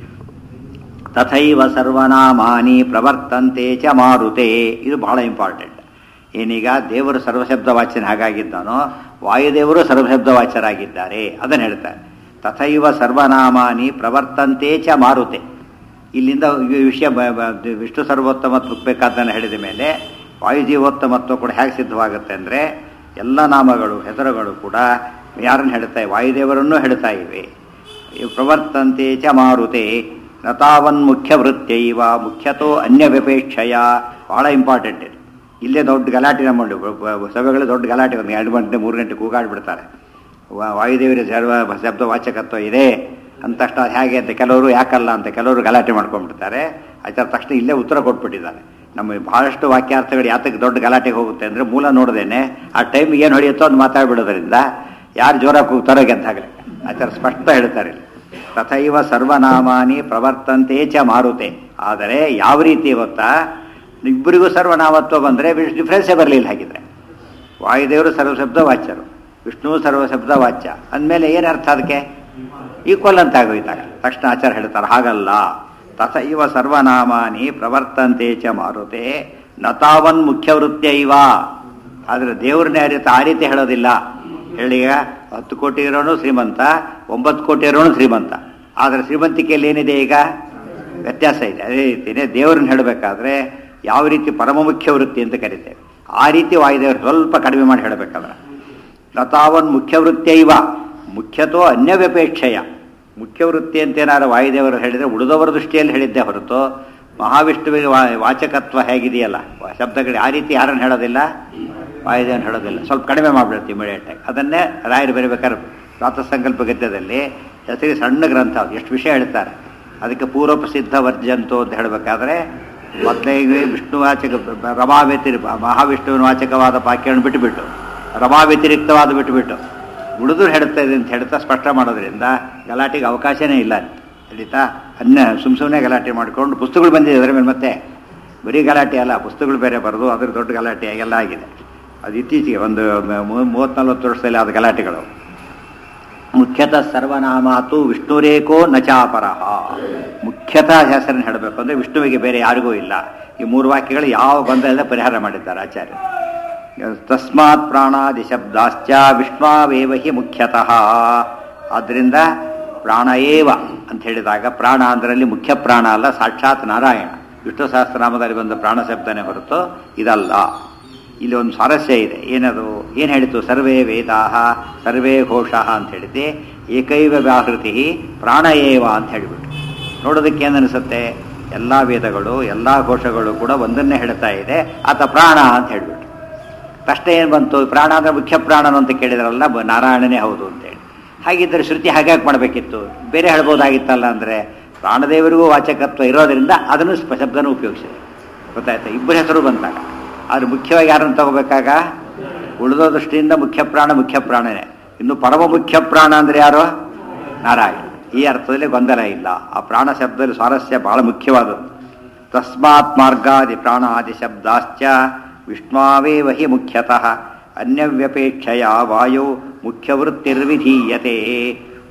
ತಥೈವ ಸರ್ವನಾಮಾನಿ ಪ್ರವರ್ತಂತೆ ಚ ಮಾರುತೆ ಇದು ಬಹಳ ಇಂಪಾರ್ಟೆಂಟ್ ಏನೀಗ ದೇವರು ಸರ್ವಶಬ್ದ ವಾಚ್ಯನ ಹಾಗಾಗಿದ್ದಾನೋ ವಾಯುದೇವರು ಸರ್ವಶಬ್ದ ವಾಚ್ಯರಾಗಿದ್ದಾರೆ ಅದನ್ನು ಹೇಳ್ತಾರೆ ತಥೈವ ಸರ್ವನಾಮಾನಿ ಪ್ರವರ್ತಂತೆ ಚ ಮಾರುತೆ ಇಲ್ಲಿಂದ ಈ ವಿಷಯ ಬ- ಬ- ವಿಷ್ಣು ಸರ್ವೋತ್ತಮತ್ವ ಬೇಕಾದ್ದನ್ನು ಹೇಳಿದ ಮೇಲೆ ವಾಯುಜೀವೋತ್ತಮತ್ವ ಕೂಡ ಹೇಗೆ ಸಿದ್ಧವಾಗುತ್ತೆ ಅಂದರೆ ಎಲ್ಲ ನಾಮಗಳು ಹೆಸರುಗಳು ಕೂಡ ಯಾರನ್ನು ಹೇಳ್ತಾ ಇವೆ ವಾಯುದೇವರನ್ನೂ ಹೇಳ್ತಾ ಇವೆ ಇವು ಪ್ರವರ್ತಂತೆ ಚ ಮಾರುತೆ ನತಾವನ್ ಮುಖ್ಯ ವೃತ್ತೈವ ಮುಖ್ಯತೋ ಅನ್ಯ ವ್ಯಪೇಕ್ಷಯ ಬಹಳ ಇಂಪಾರ್ಟೆಂಟ್ ಇದು ಇಲ್ಲೇ ದೊಡ್ಡ ಗಲಾಟೆ ನಮ್ಮಲ್ಲಿ ಸಭೆಗಳು ದೊಡ್ಡ ಗಲಾಟೆ ಒಂದು ಎರಡು ಗಂಟೆ ಮೂರು ಗಂಟೆ ಕೂಗಾಡ್ಬಿಡ್ತಾರೆ ವಾ- ವಾಯುದೇವರ ಸರ್ವ ಶಬ್ದ ವಾಚಕತ್ವ ಇದೆ ಅಂದ ತಕ್ಷಣ ಅದು ಹೇಗೆ ಅಂತ ಕೆಲವರು ಯಾಕಲ್ಲ ಅಂತ ಕೆಲವರು ಗಲಾಟೆ ಮಾಡ್ಕೊಂಡ್ಬಿಡ್ತಾರೆ ಆಚಾರ ತಕ್ಷಣ ಇಲ್ಲೇ ಉತ್ತರ ಕೊಟ್ಬಿಟ್ಟಿದ್ದಾರೆ ನಮ್ಮ ಬಹಳಷ್ಟು ವಾಕ್ಯಾರ್ಥಗಳು ಯಾತಕ್ಕೆ ದೊಡ್ಡ ಗಲಾಟೆಗೆ ಹೋಗುತ್ತೆ ಅಂದರೆ ಮೂಲ ನೋಡ್ದೇನೆ ಆ ಟೈಮಿಗೆ ಏನು ಹೊಡೆಯುತ್ತೋ ಅದು ಮಾತಾಡ್ಬಿಡೋದ್ರಿಂದ ಯಾರು ಜೋರಾಗಿ ಕೂಗ್ತಾರೋ ಗೆದ್ದಾಗಲಿ ಆಚಾರ ಸ್ಪಷ್ಟ ಹೇಳ್ತಾರೆ ಇಲ್ಲಿ. ತಥೈವ ಸರ್ವನಾಮಾನಿ ಪ್ರವರ್ತಂತೆ ಚ ಮಾರುತೆ ಆದರೆ ಯಾವ ರೀತಿ ಗೊತ್ತಾ ಇಬ್ಬರಿಗೂ ಸರ್ವನಾಮತ್ವ ಬಂದರೆ ಡಿಫ್ರೆನ್ಸೇ ಬರಲಿಲ್ಲ ಹಾಗಿದ್ರೆ ವಾಯುದೇವರು ಸರ್ವಶಬ್ದ ವಾಚ್ಯರು ವಿಷ್ಣು ಸರ್ವಶಬ್ದ ವಾಚ್ಯ ಅಂದಮೇಲೆ ಏನು ಅರ್ಥ ಅದಕ್ಕೆ ಈಕ್ವಲ್ ಅಂತ ಆಗೋಯ್ತಾಗ ತಕ್ಷಣ ಆಚಾರ ಹೇಳ್ತಾರೆ ಹಾಗಲ್ಲ ತಥೈವ ಸರ್ವನಾಮಾನಿ ಪ್ರವರ್ತಂತೆ ಚ ಮಾರುತೆ ನತಾವನ್ ಮುಖ್ಯ ವೃತ್ಯೈವ ಆದರೆ ದೇವ್ರನ್ನೇ ಆ ರೀತಿ ಆ ರೀತಿ ಹೇಳೋದಿಲ್ಲ ಹೇಳಿಗ ಹತ್ತು ಕೋಟಿ ಇರೋನು ಶ್ರೀಮಂತ ಒಂಬತ್ತು ಕೋಟಿ ಇರೋನು ಶ್ರೀಮಂತ ಆದರೆ ಶ್ರೀಮಂತಿಕೆಯಲ್ಲಿ ಏನಿದೆ ಈಗ ವ್ಯತ್ಯಾಸ ಇದೆ ಅದೇ ರೀತಿಯೇ ದೇವರನ್ನ ಹೇಳಬೇಕಾದ್ರೆ ಯಾವ ರೀತಿ ಪರಮ ಮುಖ್ಯ ವೃತ್ತಿ ಅಂತ ಕರಿತೇವೆ ಆ ರೀತಿ ವಾಯುದೇವರು ಸ್ವಲ್ಪ ಕಡಿಮೆ ಮಾಡಿ ಹೇಳಬೇಕಾದ್ರೆ ನತಾವನ್ ಮುಖ್ಯ ವೃತ್ತಿಯೈವ ಮುಖ್ಯತೋ ಅನ್ಯವ್ಯಪೇಕ್ಷೆಯ ಮುಖ್ಯ ವೃತ್ತಿ ಅಂತ ಏನಾರು ವಾಯುದೇವರು ಹೇಳಿದರೆ ಉಳಿದವರ ದೃಷ್ಟಿಯಲ್ಲಿ ಹೇಳಿದ್ದೆ ಹೊರತು ಮಹಾವಿಷ್ಣುವಿಗೆ ವಾ ವಾಚಕತ್ವ ಹೇಗಿದೆಯಲ್ಲ ವ- ಶಬ್ದಗಳು ಆ ರೀತಿ ಯಾರನ್ನು ಹೇಳೋದಿಲ್ಲ ವಾಯುದೇವನ ಹೇಳೋದಿಲ್ಲ ಸ್ವಲ್ಪ ಕಡಿಮೆ ಮಾಡಿಬಿಡುತ್ತೆ ಇಮಿಡಿಯೇಟಾಗಿ ಅದನ್ನೇ ರಾಯರು ಬರೀಬೇಕಾದ್ರೆ ಪ್ರಾತಃ ಸಂಕಲ್ಪ ಗದ್ಯದಲ್ಲಿ ಹೆಸರಿಗೆ ಸಣ್ಣ ಗ್ರಂಥ ಅದು ಎಷ್ಟು ವಿಷಯ ಹೇಳ್ತಾರೆ ಅದಕ್ಕೆ ಪೂರ್ವ ಪ್ರಸಿದ್ಧ ವರ್ಜಂತು ಅಂತ ಹೇಳಬೇಕಾದ್ರೆ ಮೊದಲಿಗೆ ವಿಷ್ಣು ವಾಚಕ ರಮಾ ವ್ಯತಿರಿ ಮಹಾವಿಷ್ಣುವಿನ ವಾಚಕವಾದ ವಾಕ್ಯವನ್ನು ಬಿಟ್ಟುಬಿಟ್ಟು ರಮಾ ವ್ಯತಿರಿಕ್ತವಾದ ಬಿಟ್ಟುಬಿಟ್ಟು ಉಳಿದು ಹೇಳ್ತಾ ಇದೆ ಅಂತ ಹೇಳ್ತಾ ಸ್ಪಷ್ಟ ಮಾಡೋದ್ರಿಂದ ಗಲಾಟೆಗೆ ಅವಕಾಶನೇ ಇಲ್ಲ ಹೇಳಿತಾ ಅನ್ನ ಸುಮ್ ಸುಮ್ಮನೆ ಗಲಾಟೆ ಮಾಡಿಕೊಂಡು ಪುಸ್ತಕಗಳು ಬಂದಿದೆ ಅದರ ಮೇಲೆ ಮತ್ತೆ ಬರೀ ಗಲಾಟೆ ಅಲ್ಲ ಪುಸ್ತಕಗಳು ಬೇರೆ ಬರೋದು ಅದ್ರ ದೊಡ್ಡ ಗಲಾಟೆ ಎಲ್ಲ ಆಗಿದೆ ಅದು ಇತ್ತೀಚೆಗೆ ಒಂದು ಮೂ- ಮೂವತ್ನಲ್ವತ್ತು ವರ್ಷದಲ್ಲಿ ಆದ ಗಲಾಟೆಗಳು ಮುಖ್ಯತಃ ಸರ್ವನಾಮಾತು ವಿಷ್ಣುರೇಕೋ ನಚಾಪರಹ ಮುಖ್ಯತಃ ಹೆಸರನ್ನು ಹೇಳಬೇಕು ಅಂದರೆ ವಿಷ್ಣುವಿಗೆ ಬೇರೆ ಯಾರಿಗೂ ಇಲ್ಲ ಈ ಮೂರು ವಾಕ್ಯಗಳು ಯಾವ ಗೊಂದಲದ ಪರಿಹಾರ ಮಾಡಿದ್ದಾರೆ ಆಚಾರ್ಯ ತಸ್ಮಾತ್ ಪ್ರಾಣಾದಿ ಶಬ್ದಾಶ್ಚ ವಿಷ್ಣಾವೇವ ಹಿ ಮುಖ್ಯತಃ ಆದ್ದರಿಂದ ಪ್ರಾಣ ಏವ ಅಂತ ಹೇಳಿದಾಗ ಪ್ರಾಣ ಅಂದ್ರಲ್ಲಿ ಮುಖ್ಯ ಪ್ರಾಣ ಅಲ್ಲ ಸಾಕ್ಷಾತ್ ನಾರಾಯಣ ವಿಷ್ಣು ಸಹಸ್ರನಾಮದಲ್ಲಿ ಬಂದ ಪ್ರಾಣ ಶಬ್ದನೇ ಹೊರತು ಇದಲ್ಲ ಇಲ್ಲಿ ಒಂದು ಸ್ವಾರಸ್ಯ ಇದೆ ಏನದು ಏನು ಹೇಳಿತು ಸರ್ವೇ ವೇದಾಹ ಸರ್ವೇ ಘೋಷಾಹ ಅಂತ ಹೇಳಿದೆ ಏಕೈವ ವ್ಯಾಹೃತಿ ಪ್ರಾಣ ಏವ ಅಂತ ಹೇಳಿಬಿಟ್ಟು ನೋಡೋದಕ್ಕೆ ಏನನ್ನಿಸುತ್ತೆ ಎಲ್ಲ ವೇದಗಳು ಎಲ್ಲ ಘೋಷಗಳು ಕೂಡ ಒಂದನ್ನೇ ಹೇಳ್ತಾ ಇದೆ ಆತ ಪ್ರಾಣ ಅಂತ ಹೇಳಿಬಿಟ್ಟು ತಕ್ಷಣ ಏನು ಬಂತು ಪ್ರಾಣ ಅಂದರೆ ಮುಖ್ಯ ಪ್ರಾಣನು ಅಂತ ಕೇಳಿದ್ರಲ್ಲ ಬ- ನಾರಾಯಣನೇ ಹೌದು ಅಂತೇಳಿ ಹಾಗಿದ್ದರೆ ಶ್ರುತಿ ಹಾಗಾಗಿ ಮಾಡಬೇಕಿತ್ತು ಬೇರೆ ಹೇಳ್ಬೋದಾಗಿತ್ತಲ್ಲ ಅಂದರೆ ಪ್ರಾಣದೇವರಿಗೂ ವಾಚಕತ್ವ ಇರೋದರಿಂದ ಅದನ್ನು ಸ್ಪ- ಶಬ್ದನೂ ಉಪಯೋಗಿಸಿದೆ ಗೊತ್ತಾಯ್ತಾ ಇಬ್ಬರ ಹೆಸರು ಬಂದಾಗ ಆದ್ರೆ ಮುಖ್ಯವಾಗಿ ಯಾರನ್ನು ತಗೋಬೇಕಾಗ ಉಳಿದೋ ದೃಷ್ಟಿಯಿಂದ ಮುಖ್ಯ ಪ್ರಾಣ ಮುಖ್ಯ ಪ್ರಾಣನೇ ಇನ್ನು ಪರಮ ಮುಖ್ಯ ಪ್ರಾಣ ಅಂದರೆ ಯಾರು ನಾರಾಯಣ ಈ ಅರ್ಥದಲ್ಲಿ ಗೊಂದಲ ಇಲ್ಲ ಆ ಪ್ರಾಣ ಶಬ್ದದಲ್ಲಿ ಸ್ವಾರಸ್ಯ ಬಹಳ ಮುಖ್ಯವಾದದ್ದು ತಸ್ಮಾತ್ ಮಾರ್ಗಾದಿ ಪ್ರಾಣಾದಿ ಶಬ್ದಾಶ್ಚ ವಿಷ್ಣಾವೇವ ಹಿ ಮುಖ್ಯತಃ ಅನ್ಯವ್ಯಪೇಕ್ಷೆಯ ವಾಯು ಮುಖ್ಯವೃತ್ತಿರ್ವಿಧೀಯತೆ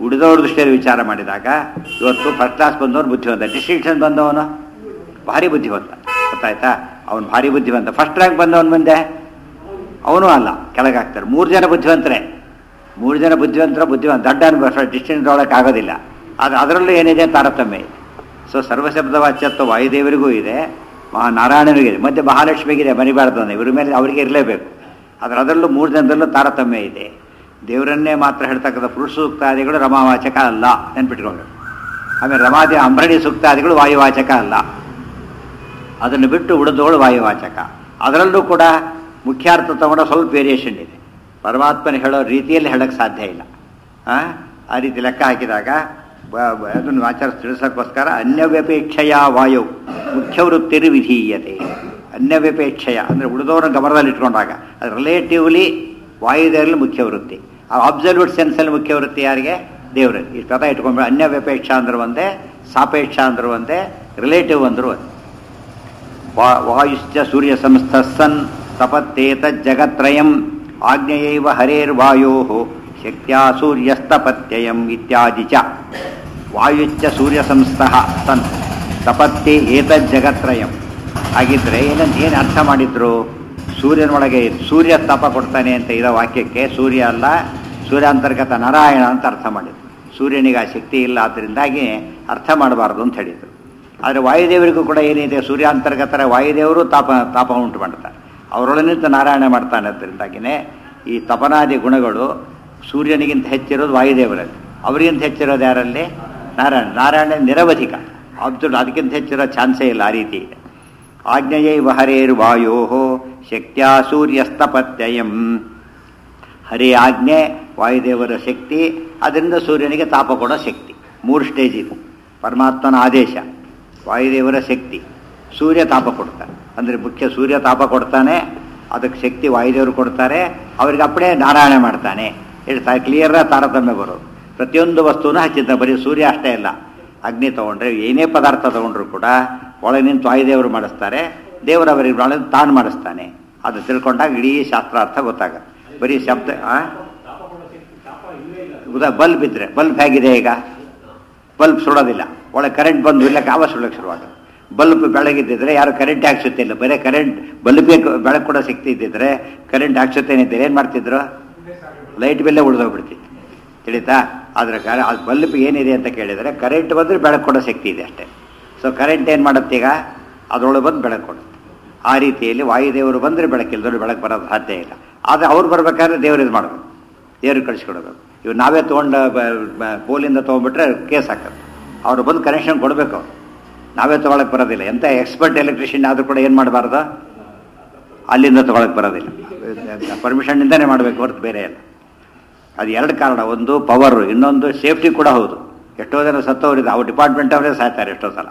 ಉಳಿದವ್ರ ದೃಷ್ಟಿಯಲ್ಲಿ ವಿಚಾರ ಮಾಡಿದಾಗ ಇವತ್ತು ಫಸ್ಟ್ ಕ್ಲಾಸ್ ಬಂದವನು ಬುದ್ಧಿವಂತ ಡಿಸ್ಟಿಂಕ್ಷನ್ ಬಂದವನು ಭಾರಿ ಬುದ್ಧಿವಂತ ಗೊತ್ತಾಯ್ತಾ ಅವನು ಭಾರಿ ಬುದ್ಧಿವಂತ ಫಸ್ಟ್ ರ್ಯಾಂಕ್ ಬಂದವನು ಮುಂದೆ ಅವನು ಅಲ್ಲ ಕೆಳಗಾಗ್ತಾರೆ ಮೂರು ಜನ ಬುದ್ಧಿವಂತರೇ ಮೂರು ಜನ ಬುದ್ಧಿವಂತರ ಬುದ್ಧಿವಂತ ದಡ್ಡ ಅನ್ಬ ಡಿಸ್ಟೆನ್ಸ್ ತೊಗೊಳಕ್ಕೆ ಆಗೋದಿಲ್ಲ ಆದರೆ ಅದರಲ್ಲೂ ಏನಿದೆ ತಾರತಮ್ಯ ಇದೆ ಸೊ ಸರ್ವಶಬ್ದ ವಾಚ್ಯತ್ವ ವಾಯುದೇವರಿಗೂ ಇದೆ ಮಹಾ ನಾರಾಯಣನಿಗೂ ಇದೆ ಮತ್ತೆ ಮಹಾಲಕ್ಷ್ಮಿಗಿದೆ ಮರಿಬಾರ್ದು ಅಂದ್ರೆ ಇವ್ರ ಮೇಲೆ ಅವರಿಗೆ ಇರಲೇಬೇಕು ಆದರೆ ಅದರಲ್ಲೂ ಮೂರು ಜನದಲ್ಲೂ ತಾರತಮ್ಯ ಇದೆ ದೇವರನ್ನೇ ಮಾತ್ರ ಹೇಳ್ತಕ್ಕಂಥ ಪುರುಷ ಸೂಕ್ತಾದಿಗಳು ರಮಾವಾಚಕ ಅಲ್ಲ ನೆನ್ಪಿಟ್ಕೊಂಡು ಆಮೇಲೆ ರಮಾದಿ ಅಂಬರಣಿ ಸೂಕ್ತಾದಿಗಳು ವಾಯುವಾಚಕ ಅಲ್ಲ ಅದನ್ನು ಬಿಟ್ಟು ಉಳಿದೋಳು ವಾಯುವಾಚಕ ಅದರಲ್ಲೂ ಕೂಡ ಮುಖ್ಯಾರ್ಥ ತಗೊಂಡ ಸ್ವಲ್ಪ ವೇರಿಯೇಷನ್ ಇದೆ ಪರಮಾತ್ಮನ ಹೇಳೋ ರೀತಿಯಲ್ಲಿ ಹೇಳಕ್ಕೆ ಸಾಧ್ಯ ಇಲ್ಲ ಆ? ಆ ರೀತಿ ಲೆಕ್ಕ ಹಾಕಿದಾಗ ಬ- ಬ- ಅದನ್ನು ಆಚಾರ ತಿಳಿಸೋಕ್ಕೋಸ್ಕರ ಅನ್ಯವ್ಯಪೇಕ್ಷೆಯ ವಾಯು ಮುಖ್ಯವೃತ್ತಿರು ವಿಧೀಯತೆ ಅನ್ಯವ್ಯಪೇಕ್ಷೆಯ ಅಂದರೆ ಉಳಿದವರನ್ನ ಗಮನದಲ್ಲಿ ಇಟ್ಕೊಂಡಾಗ ಅದು ರಿಲೇಟಿವ್ಲಿ ವಾಯುದೇವರಲ್ಲಿ ಮುಖ್ಯ ವೃತ್ತಿ ಆ ಅಬ್ಸಲ್ಯೂಟ್ ಸೆನ್ಸಲ್ಲಿ ಮುಖ್ಯ ವೃತ್ತಿ ಯಾರಿಗೆ ದೇವರಲ್ಲಿ ಈ ಪದ ಇಟ್ಕೊಂಡ್ಬಿಟ್ಟು ಅನ್ಯವ್ಯಪೇಕ್ಷ ಅಂದ್ರೆ ಒಂದೇ ಸಾಪೇಕ್ಷ ಅಂದ್ರೆ ಒಂದೇ ರಿಲೇಟಿವ್ ಅಂದ್ರು ಒಂದೇ ವಾ- ವಾಯುಶ್ಚ ಸೂರ್ಯ ಸಂಸ್ಥನ್ ತಪತ್ತೇತ ಜಗತ್ರಯಂ ಆಗ್ನೇಯೈವ ಹರೇರ್ವಾಯೋ ಶಕ್ತ್ಯಾ ಸೂರ್ಯಸ್ತಪತ್ಯಯಂ ಇತ್ಯಾದಿ ಚ ವಾಯುಶ್ಚ ಸೂರ್ಯ ಸಂಸ್ಥಃ ಸನ್ ತಪತ್ತೆ ಏತದ್ ಜಗತ್ರಯಂ ಹಾಗಿದ್ರೆ ಏನಂತ ಏನು ಅರ್ಥ ಮಾಡಿದ್ರು ಸೂರ್ಯನೊಳಗೆ ಸೂರ್ಯ ತಪ ಕೊಡ್ತಾನೆ ಅಂತ ಇರೋ ವಾಕ್ಯಕ್ಕೆ ಸೂರ್ಯ ಅಲ್ಲ ಸೂರ್ಯಾಂತರ್ಗತ ನಾರಾಯಣ ಅಂತ ಅರ್ಥ ಮಾಡಿದ್ರು ಸೂರ್ಯನಿಗೆ ಆ ಶಕ್ತಿ ಇಲ್ಲ ಆದ್ದರಿಂದಾಗಿ ಅರ್ಥ ಮಾಡಬಾರ್ದು ಅಂತ ಹೇಳಿದರು ಆದರೆ ವಾಯುದೇವರಿಗೂ ಕೂಡ ಏನಿದೆ ಸೂರ್ಯಾಂತರ್ಗತರ ವಾಯುದೇವರು ತಾಪ ತಾಪ ಉಂಟು ಮಾಡ್ತಾರೆ ಅವರೊಳನಿಂದ ನಾರಾಯಣ ಮಾಡ್ತಾನೆ ಅದರಿಂದಾಗಿನೇ ಈ ತಪನಾದಿ ಗುಣಗಳು ಸೂರ್ಯನಿಗಿಂತ ಹೆಚ್ಚಿರೋದು ವಾಯುದೇವರಲ್ಲಿ ಅವರಿಗಿಂತ ಹೆಚ್ಚಿರೋದು ಯಾರಲ್ಲಿ ನಾರಾಯಣ ನಾರಾಯಣ ನಿರವಧಿಕ ಅಬ್ದುಲ್ ಅದಕ್ಕಿಂತ ಹೆಚ್ಚಿರೋ ಚಾನ್ಸೇ ಇಲ್ಲ ಆ ರೀತಿ ಇದೆ ಆಗ್ನೇಯೈವ ಹರೇರು ವಾಯೋ ಶಕ್ತ್ಯಾ ಸೂರ್ಯಸ್ತಪತ್ಯಯಂ ಹರಿ ಆಜ್ಞೆ ವಾಯುದೇವರ ಶಕ್ತಿ ಅದರಿಂದ ಸೂರ್ಯನಿಗೆ ತಾಪ ಕೊಡೋ ಶಕ್ತಿ ಮೂರು ಸ್ಟೇಜ್ ಇದು ಪರಮಾತ್ಮನ ಆದೇಶ ವಾಯುದೇವರ ಶಕ್ತಿ ಸೂರ್ಯ ತಾಪ ಕೊಡ್ತಾನೆ ಅಂದರೆ ಮುಖ್ಯ ಸೂರ್ಯ ತಾಪ ಕೊಡ್ತಾನೆ ಅದಕ್ಕೆ ಶಕ್ತಿ ವಾಯುದೇವರು ಕೊಡ್ತಾರೆ ಅವ್ರಿಗೆ ಅಪ್ಪಣೆ ನಾರಾಯಣ ಮಾಡ್ತಾನೆ ಹೇಳ್ತಾರೆ ಕ್ಲಿಯರ್ ತಾರತಮ್ಯ ಬರೋದು ಪ್ರತಿಯೊಂದು ವಸ್ತುವೂ ಹಚ್ಚಿದ್ದ ಬರೀ ಸೂರ್ಯ ಅಷ್ಟೇ ಇಲ್ಲ ಅಗ್ನಿ ತಗೊಂಡ್ರೆ ಏನೇ ಪದಾರ್ಥ ತಗೊಂಡ್ರು ಕೂಡ ಒಳಗೆ ನಿಂತು ವಾಯುದೇವರು ಮಾಡಿಸ್ತಾರೆ ದೇವರು ಅವರಿಗೆ ಒಳಗೆ ತಾನು ಮಾಡಿಸ್ತಾನೆ ಅದು ತಿಳ್ಕೊಂಡಾಗ ಇಡೀ ಶಾಸ್ತ್ರಾರ್ಥ ಗೊತ್ತಾಗುತ್ತೆ ಬರೀ ಶಬ್ದ ಆ? ಉದಾ ಬಲ್ಬ್ ಇದ್ರೆ ಬಲ್ಬ್ ಹೇಗಿದೆ ಈಗ ಬಲ್ಬ್ ಸುಡೋದಿಲ್ಲ ಒಳಗೆ ಕರೆಂಟ್ ಬಂದು ಇಲ್ಲ ಕಾವ ಸುಡೋಕೆ ಶುರುವಾಗುತ್ತೆ ಬಲ್ಬ್ ಬೆಳಗಿದ್ದಿದ್ರೆ ಯಾರು ಕರೆಂಟ್ ಹಾಕ್ಸುತ್ತಿಲ್ಲ ಬರೀ ಕರೆಂಟ್ ಬಲ್ಬ್ಗೆ ಬೆಳಕು ಕೊಡೋ ಶಕ್ತಿ ಇದ್ದಿದ್ರೆ ಕರೆಂಟ್ ಹಾಕ್ಸುತ್ತೇನಿದ್ದಾರೆ ಏನು ಮಾಡ್ತಿದ್ರು ಲೈಟ್ ಬಿಲ್ಲೇ ಉಳಿದೋಗ್ಬಿಡ್ತಿತ್ತು ತಿಳಿತಾ ಆದರೆ ಅದು ಬಲ್ಬ್ ಏನಿದೆ ಅಂತ ಕೇಳಿದರೆ ಕರೆಂಟ್ ಬಂದರೆ ಬೆಳಕು ಕೊಡೋ ಶಕ್ತಿ ಇದೆ ಅಷ್ಟೇ ಸೊ ಕರೆಂಟ್ ಏನು ಮಾಡುತ್ತೆ ಈಗ ಅದರೊಳಗೆ ಬಂದು ಬೆಳಕು ಕೊಡುತ್ತೆ ಆ ರೀತಿಯಲ್ಲಿ ವಾಯುದೇವರು ಬಂದರೆ ಬೆಳಕಿಲ್ದವ್ರು ಬೆಳಕು ಬರೋದು ಸಾಧ್ಯ ಇಲ್ಲ ಆದರೆ ಅವ್ರು ಬರ್ಬೇಕಾದ್ರೆ ದೇವ್ರು ಇದು ಮಾಡಬೇಕು ದೇವ್ರಿಗೆ ಕಳಿಸ್ಕೊಡ್ಬೇಕು ಇವು ನಾವೇ ತೊಗೊಂಡು ಪೋಲಿಂದ ತೊಗೊಂಡ್ಬಿಟ್ರೆ ಕೇಸ್ ಹಾಕೋದು ಅವರು ಬಂದು ಕನೆಕ್ಷನ್ ಕೊಡಬೇಕು ಅವ್ರು ನಾವೇ ತೊಗೊಳಕ್ಕೆ ಬರೋದಿಲ್ಲ ಎಂಥ ಎಕ್ಸ್ಪರ್ಟ್ ಎಲೆಕ್ಟ್ರಿಷಿಯನ್ ಆದರೂ ಕೂಡ ಏನು ಮಾಡಬಾರ್ದು ಅಲ್ಲಿಂದ ತೊಗೊಳಕ್ಕೆ ಬರೋದಿಲ್ಲ ಪರ್ಮಿಷನ್ನಿಂದನೇ ಮಾಡಬೇಕು ಹೊರತು ಬೇರೆ ಇಲ್ಲ ಅದು ಎರಡು ಕಾರಣ ಒಂದು ಪವರು ಇನ್ನೊಂದು ಸೇಫ್ಟಿ ಕೂಡ ಹೌದು ಎಷ್ಟೋ ಜನ ಸತ್ತವರಿದೆ ಅವ್ರ ಡಿಪಾರ್ಟ್ಮೆಂಟ್ ಅವರೇ ಸಾಯ್ತಾರೆ ಎಷ್ಟೋ ಸಲ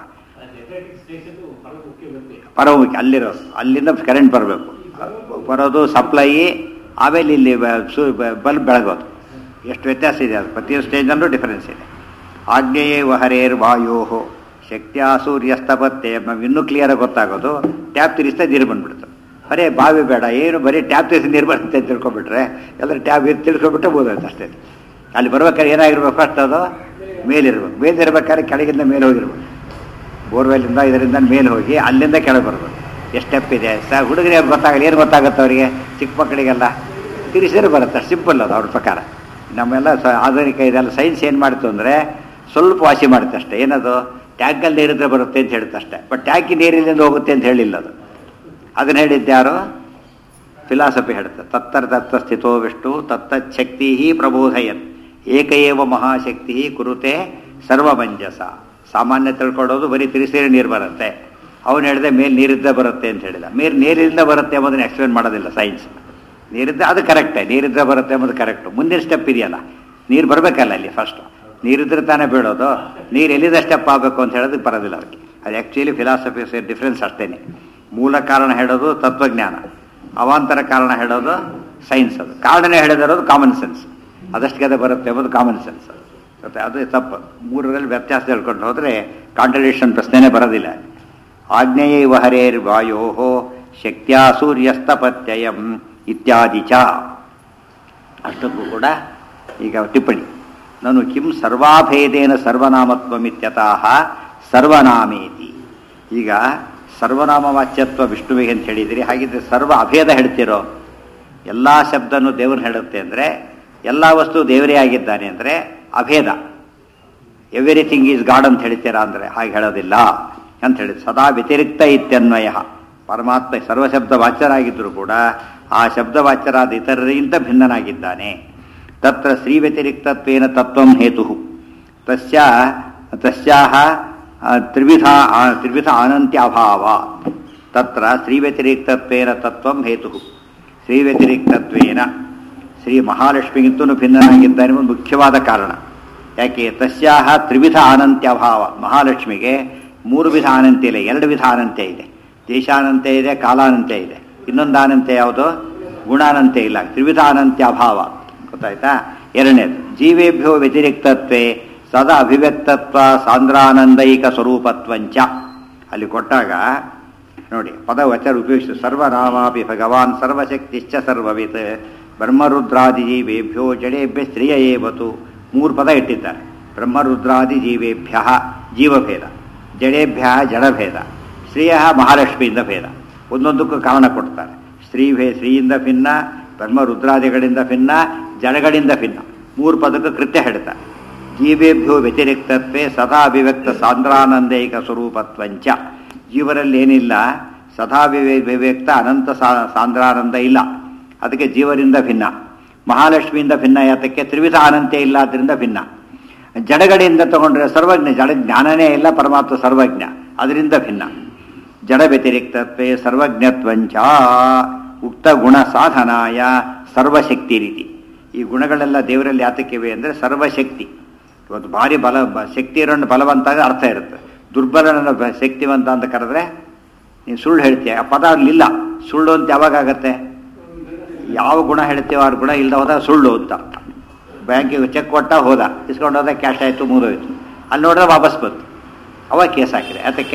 ಪರಮುಖಿ ಅಲ್ಲಿರೋದು ಅಲ್ಲಿಂದ ಕರೆಂಟ್ ಬರಬೇಕು ಬರೋದು ಸಪ್ಲೈ ಆಮೇಲೆ ಇಲ್ಲಿ ಬಲ್ಬ್ ಬೆಳಗೋದು ಎಷ್ಟು ವ್ಯತ್ಯಾಸ ಇದೆ ಅದು ಪ್ರತಿಯೊಂದು ಸ್ಟೇಜಲ್ಲೂ ಡಿಫರೆನ್ಸ್ ಇದೆ ಆಗ್ನೇಯೇ ವಹರೇರ್ ವಾಯೋ ಶಕ್ತಿಯ ಸೂರ್ಯಸ್ತಪತ್ತೆ ಇನ್ನೂ ಕ್ಲಿಯರಾಗಿ ಗೊತ್ತಾಗೋದು ಟ್ಯಾಪ್ ತಿರ್ಸ್ತಾ ನೀರು ಬಂದ್ಬಿಡ್ತು ಬರೀ ಬಾವಿ ಬೇಡ ಏನು ಬರೀ ಟ್ಯಾಪ್ ತಿರ್ಸಿ ನೀರು ಬರುತ್ತೆ ಅಂತ ತಿಳ್ಕೊಬಿಟ್ರೆ ಎಲ್ಲರೂ ಟ್ಯಾಪ್ ಇದು ತಿಳ್ಕೊಬಿಟ್ರೆ ಬೋದಾಯ್ತು ಅಷ್ಟೇ ಅಲ್ಲಿ ಬರ್ಬೇಕಾದ್ರೆ ಏನಾಗಿರ್ಬೇಕು ಫಸ್ಟ್ ಅದು ಮೇಲಿರ್ಬೇಕು ಮೇಲಿರ್ಬೇಕಾದ್ರೆ ಕೆಳಗಿಂದ ಮೇಲೆ ಹೋಗಿರ್ಬೇಕು ಬೋರ್ವೆಲ್ಲಿಂದ ಇದರಿಂದ ಮೇಲೆ ಹೋಗಿ ಅಲ್ಲಿಂದ ಕೆಳಗೆ ಬರ್ಬೇಕು ಎಷ್ಟು ಸ್ಟೆಪ್ ಇದೆ ಸ ಹುಡುಗರಿಗೆ ಗೊತ್ತಾಗಲ್ಲ ಏನು ಗೊತ್ತಾಗುತ್ತೆ ಅವರಿಗೆ ಚಿಕ್ಕ ಮಕ್ಕಳಿಗೆಲ್ಲ ತಿರ್ಸಿದ್ರೆ ಬರುತ್ತೆ ಸಿಂಪಲ್ ಅದು ಅವ್ರ ಪ್ರಕಾರ ನಮ್ಮೆಲ್ಲ ಸ ಆಧುನಿಕ ಇದೆಲ್ಲ ಸೈನ್ಸ್ ಏನು ಮಾಡ್ತು ಅಂದರೆ ಸ್ವಲ್ಪ ವಾಸಿ ಮಾಡುತ್ತೆ ಅಷ್ಟೇ ಏನದು ಟ್ಯಾಂಕಲ್ಲಿ ನೀರಿದ್ರೆ ಬರುತ್ತೆ ಅಂತ ಹೇಳುತ್ತೆ ಅಷ್ಟೇ ಬಟ್ ಟ್ಯಾಂಕಿ ನೀರಿನಿಂದ ಹೋಗುತ್ತೆ ಅಂತ ಹೇಳಿಲ್ಲ ಅದು ಅದನ್ನು ಹೇಳಿದ್ದ್ಯಾರು ಫಿಲಾಸಫಿ ಹೇಳುತ್ತೆ ತತ್ತರ ತತ್ತ ಸ್ಥಿತೋ ವಿಷ್ಣು ತತ್ತಚ್ಛಕ್ತಿ ಪ್ರಬೋಧಯನ್ ಏಕಏವ ಮಹಾಶಕ್ತಿ ಕುರುತೆ ಸರ್ವಮಂಜಸ ಸಾಮಾನ್ಯ ತಿಳ್ಕೊಳ್ಳೋದು ಬರೀ ತಿರುಸೇರಿ ನೀರು ಬರುತ್ತೆ ಅವನು ಹೇಳಿದೆ ಮೇಲೆ ನೀರಿದ್ದ ಬರುತ್ತೆ ಅಂತ ಹೇಳಿದ ಮೇಲೆ ನೀರಿಂದ ಬರುತ್ತೆ ಎಂಬುದನ್ನು ಎಕ್ಸ್ಪ್ಲೇನ್ ಮಾಡೋದಿಲ್ಲ ಸೈನ್ಸ್ ನೀರಿದ್ದ ಅದು ಕರೆಕ್ಟೇ ನೀರಿದ್ದ ಬರುತ್ತೆ ಎಂಬುದು ಕರೆಕ್ಟು ಮುಂದಿನ ಸ್ಟೆಪ್ ಇದೆಯಲ್ಲ ನೀರು ಬರಬೇಕಲ್ಲ ಅಲ್ಲಿ ಫಸ್ಟು ನೀರಿದ್ರೆ ತಾನೇ ಬೀಳೋದು ನೀರು ಎಲ್ಲಿಂದ ಸ್ಟೆಪ್ ಆಗಬೇಕು ಅಂತ ಹೇಳೋದಕ್ಕೆ ಬರೋದಿಲ್ಲ ಅದಕ್ಕೆ ಅದು ಆ್ಯಕ್ಚುಲಿ ಫಿಲಾಸಫಿ ಡಿಫ್ರೆನ್ಸ್ ಅಷ್ಟೇನೆ ಮೂಲ ಕಾರಣ ಹೇಳೋದು ತತ್ವಜ್ಞಾನ ಅವಾಂತರ ಕಾರಣ ಹೇಳೋದು ಸೈನ್ಸ್ ಅದು ಕಾರಣನೇ ಹೇಳದಿರೋದು ಕಾಮನ್ ಸೆನ್ಸ್ ಅದಷ್ಟಿಗೆ ಅದು ಬರುತ್ತೆ ಎಂಬುದು ಕಾಮನ್ ಸೆನ್ಸ್ ಮತ್ತೆ ಅದು ತಪ್ಪು ಮೂರರಲ್ಲಿ ವ್ಯತ್ಯಾಸ ಹೇಳ್ಕೊಂಡು ಹೋದರೆ ಕಾಂಟ್ರಡಿಕ್ಷನ್ ಪ್ರಶ್ನೆನೇ ಬರೋದಿಲ್ಲ ಆಗ್ನೇಯೈವ ಹರೇರ್ ವಾಯೋ ಶಕ್ತ್ಯಾ ಸೂರ್ಯಸ್ತಪತ್ಯಯಂ ಇತ್ಯಾದಿ ಚ ಅಷ್ಟಕ್ಕೂ ಕೂಡ ಈಗ ಟಿಪ್ಪಣಿ ನನು ಕಿಂ ಸರ್ವಾಭೇದೇನ ಸರ್ವನಾಮತ್ವಮಿತ್ಯತಃ ಸರ್ವನಾಮೇತಿ ಈಗ ಸರ್ವನಾಮ ವಾಚ್ಯತ್ವ ವಿಷ್ಣುವಿಗೆ ಅಂತ ಹೇಳಿದಿರಿ ಹಾಗಿದ್ರೆ ಸರ್ವ ಅಭೇದ ಹೇಳ್ತಿರೋ ಎಲ್ಲ ಶಬ್ದನು ದೇವರು ಹೇಳುತ್ತೆ ಅಂದರೆ ಎಲ್ಲ ವಸ್ತು ದೇವರೇ ಆಗಿದ್ದಾನೆ ಅಂದರೆ ಅಭೇದ ಎವ್ರಿಥಿಂಗ್ ಈಸ್ ಗಾಡ್ ಅಂತ ಹೇಳ್ತೀರಾ ಅಂದರೆ ಹಾಗೆ ಹೇಳೋದಿಲ್ಲ ಅಂತ ಹೇಳಿ ಸದಾ ವ್ಯತಿರಿಕ್ತ ಇತ್ಯನ್ವಯ ಪರಮಾತ್ಮ ಸರ್ವಶಬ್ದ ವಾಚ್ಯರಾಗಿದ್ದರೂ ಕೂಡ ಆ ಶಬ್ದ ವಾಚ್ಯರಾದ ಇತರರಿಂದ ಭಿನ್ನನಾಗಿದ್ದಾನೆ ತತ್ರ ಶ್ರೀ ವ್ಯತಿರಿಕ್ತತ್ವೇನ ತತ್ವಂ ಹೇತು ತಸ್ಯ ತಸ್ಯಾಹ ಆ, ತ್ರಿವಿಧ ಆ- ತ್ರಿವಿಧ ಅನಂತ್ಯಭಾವ ತತ್ರ ಶ್ರೀ ವ್ಯತಿರಿಕ್ತತ್ವೇನ ತತ್ವಂ ಹೇತು ಶ್ರೀ ವ್ಯತಿರಿಕ್ತತ್ವೇನ ಶ್ರೀ ಮಹಾಲಕ್ಷ್ಮಿಗಿಂತಲೂ ಭಿನ್ನನಾಗಿದ್ದಾನೆ ಒಂದು ಮುಖ್ಯವಾದ ಕಾರಣ ಯಾಕೆ ತಸ್ಯಾಹ ತ್ರಿವಿಧ ಅನಂತ್ಯಭಾವ ಮಹಾಲಕ್ಷ್ಮಿಗೆ ಮೂರು ವಿಧ ಅನಂತ್ಯ ಇಲ್ಲ ಎರಡು ವಿಧ ಅನಂತ್ಯ ಇದೆ ದೇಶಾನಂತ್ಯ ಇದೆ ಕಾಲಾನಂತ್ಯ ಇದೆ ಇನ್ನೊಂದು ಅನಂತ್ಯ ಯಾವುದು ಗುಣಾನಂತ್ಯ ಇಲ್ಲ ತ್ರಿವಿಧ ಅನಂತ್ಯ ಅಭಾವ ಗೊತ್ತಾಯ್ತಾ ಎರಡನೇದು ಜೀವೇಭ್ಯೋ ವ್ಯತಿರಿಕ್ತತ್ವೇ ಸದಾ ಅಭಿವ್ಯಕ್ತತ್ವ ಸಾಂದ್ರಾನಂದೈಕ ಸ್ವರೂಪತ್ವಂಚ ಅಲ್ಲಿ ಕೊಟ್ಟಾಗ ನೋಡಿ ಪದವಚನ ಉಪಯೋಗಿಸಿ ಸರ್ವನಾಮಾಪಿ ಭಗವಾನ್ ಸರ್ವಶಕ್ತಿಶ್ಚ ಸರ್ವವಿತ್ ಬ್ರಹ್ಮರುದ್ರಾದಿ ಜೀವೇಭ್ಯೋ ಜಡೇಭ್ಯ ಸ್ತ್ರೀಯ ಏವತು ಮೂರು ಪದ ಇಟ್ಟಿದ್ದಾರೆ ಬ್ರಹ್ಮರುದ್ರಾದಿ ಜೀವೇಭ್ಯ ಜೀವಭೇದ ಜಡೇಭ್ಯ ಜಡಭೇದ ಶ್ರೀಯ ಮಹಾಲಕ್ಷ್ಮಿಯಿಂದ ಭೇದ ಒಂದೊಂದಕ್ಕೂ ಕಾರಣ ಕೊಡ್ತಾರೆ ಸ್ತ್ರೀ ಭೇ ಸ್ತ್ರೀಯಿಂದ ಭಿನ್ನ ಬ್ರಹ್ಮರುದ್ರಾದಿಗಳಿಂದ ಭಿನ್ನ ಜಡಗಳಿಂದ ಭಿನ್ನ ಮೂರು ಪದಕ್ಕೆ ಕೃತ್ಯ ಹೇಳ್ತಾರೆ ಜೀವೇಭ್ಯೋ ವ್ಯತಿರಿಕ್ತತ್ವೇ ಸದಾ ಅಭಿವ್ಯಕ್ತ ಸಾಂದ್ರಾನಂದೈಕ ಸ್ವರೂಪತ್ವಂಚ ಜೀವರಲ್ಲಿ ಏನಿಲ್ಲ ಸದಾ ವಿವೇ- ವಿವ್ಯಕ್ತ ಅನಂತ ಸಾ- ಸಾಂದ್ರಾನಂದ ಇಲ್ಲ ಅದಕ್ಕೆ ಜೀವರಿಂದ ಭಿನ್ನ ಮಹಾಲಕ್ಷ್ಮಿಯಿಂದ ಭಿನ್ನ ಯಾತಕ್ಕೆ ತ್ರಿವಿಧ ಅನಂತ್ಯ ಇಲ್ಲ ಅದರಿಂದ ಭಿನ್ನ ಜಡಗಡೆಯಿಂದ ತಗೊಂಡ್ರೆ ಸರ್ವಜ್ಞ ಜಡ ಜ್ಞಾನನೇ ಇಲ್ಲ ಪರಮಾತ್ಮ ಸರ್ವಜ್ಞ ಅದರಿಂದ ಭಿನ್ನ ಜಡ ವ್ಯತಿರಿಕ್ತತ್ವೇ ಸರ್ವಜ್ಞತ್ವಂಚ ಉಕ್ತ ಗುಣ ಸಾಧನಾಯ ಸರ್ವಶಕ್ತಿ ರೀತಿ ಈ ಗುಣಗಳೆಲ್ಲ ದೇವರಲ್ಲಿ ಯಾತಕ್ಕಿವೆ ಅಂದರೆ ಸರ್ವಶಕ್ತಿ ಇವತ್ತು ಭಾರಿ ಬಲ ಬ- ಶಕ್ತಿ ಇರೋಣ ಬಲವಂತ ಅಂದ್ರೆ ಅರ್ಥ ಇರುತ್ತೆ ದುರ್ಬಲನ ಬ- ಶಕ್ತಿವಂತ ಅಂತ ಕರೆದ್ರೆ ನೀನು ಸುಳ್ಳು ಹೇಳ್ತೀಯ ಆ ಪದ ಅಲ್ಲಿಲ್ಲ ಸುಳ್ಳು ಅಂತ ಯಾವಾಗ ಆಗತ್ತೆ ಯಾವ ಗುಣ ಹೇಳ್ತೀವೋ ಆ ಗುಣ ಇಲ್ಲದ ಹೋದಾಗ ಸುಳ್ಳು ಅಂತ ಅರ್ಥ ಬ್ಯಾಂಕಿಗೆ ಚೆಕ್ ಕೊಟ್ಟ ಹೋದ ಇಸ್ಕೊಂಡು ಹೋದ ಕ್ಯಾಶ್ ಆಯಿತು ಮುಗಿದೋಯ್ತು ಅಲ್ಲಿ ನೋಡಿದ್ರೆ ವಾಪಸ್ ಬಂತು ಅವಾಗ ಕೇಸ್ ಹಾಕಿದೆ ಅದಕ್ಕೆ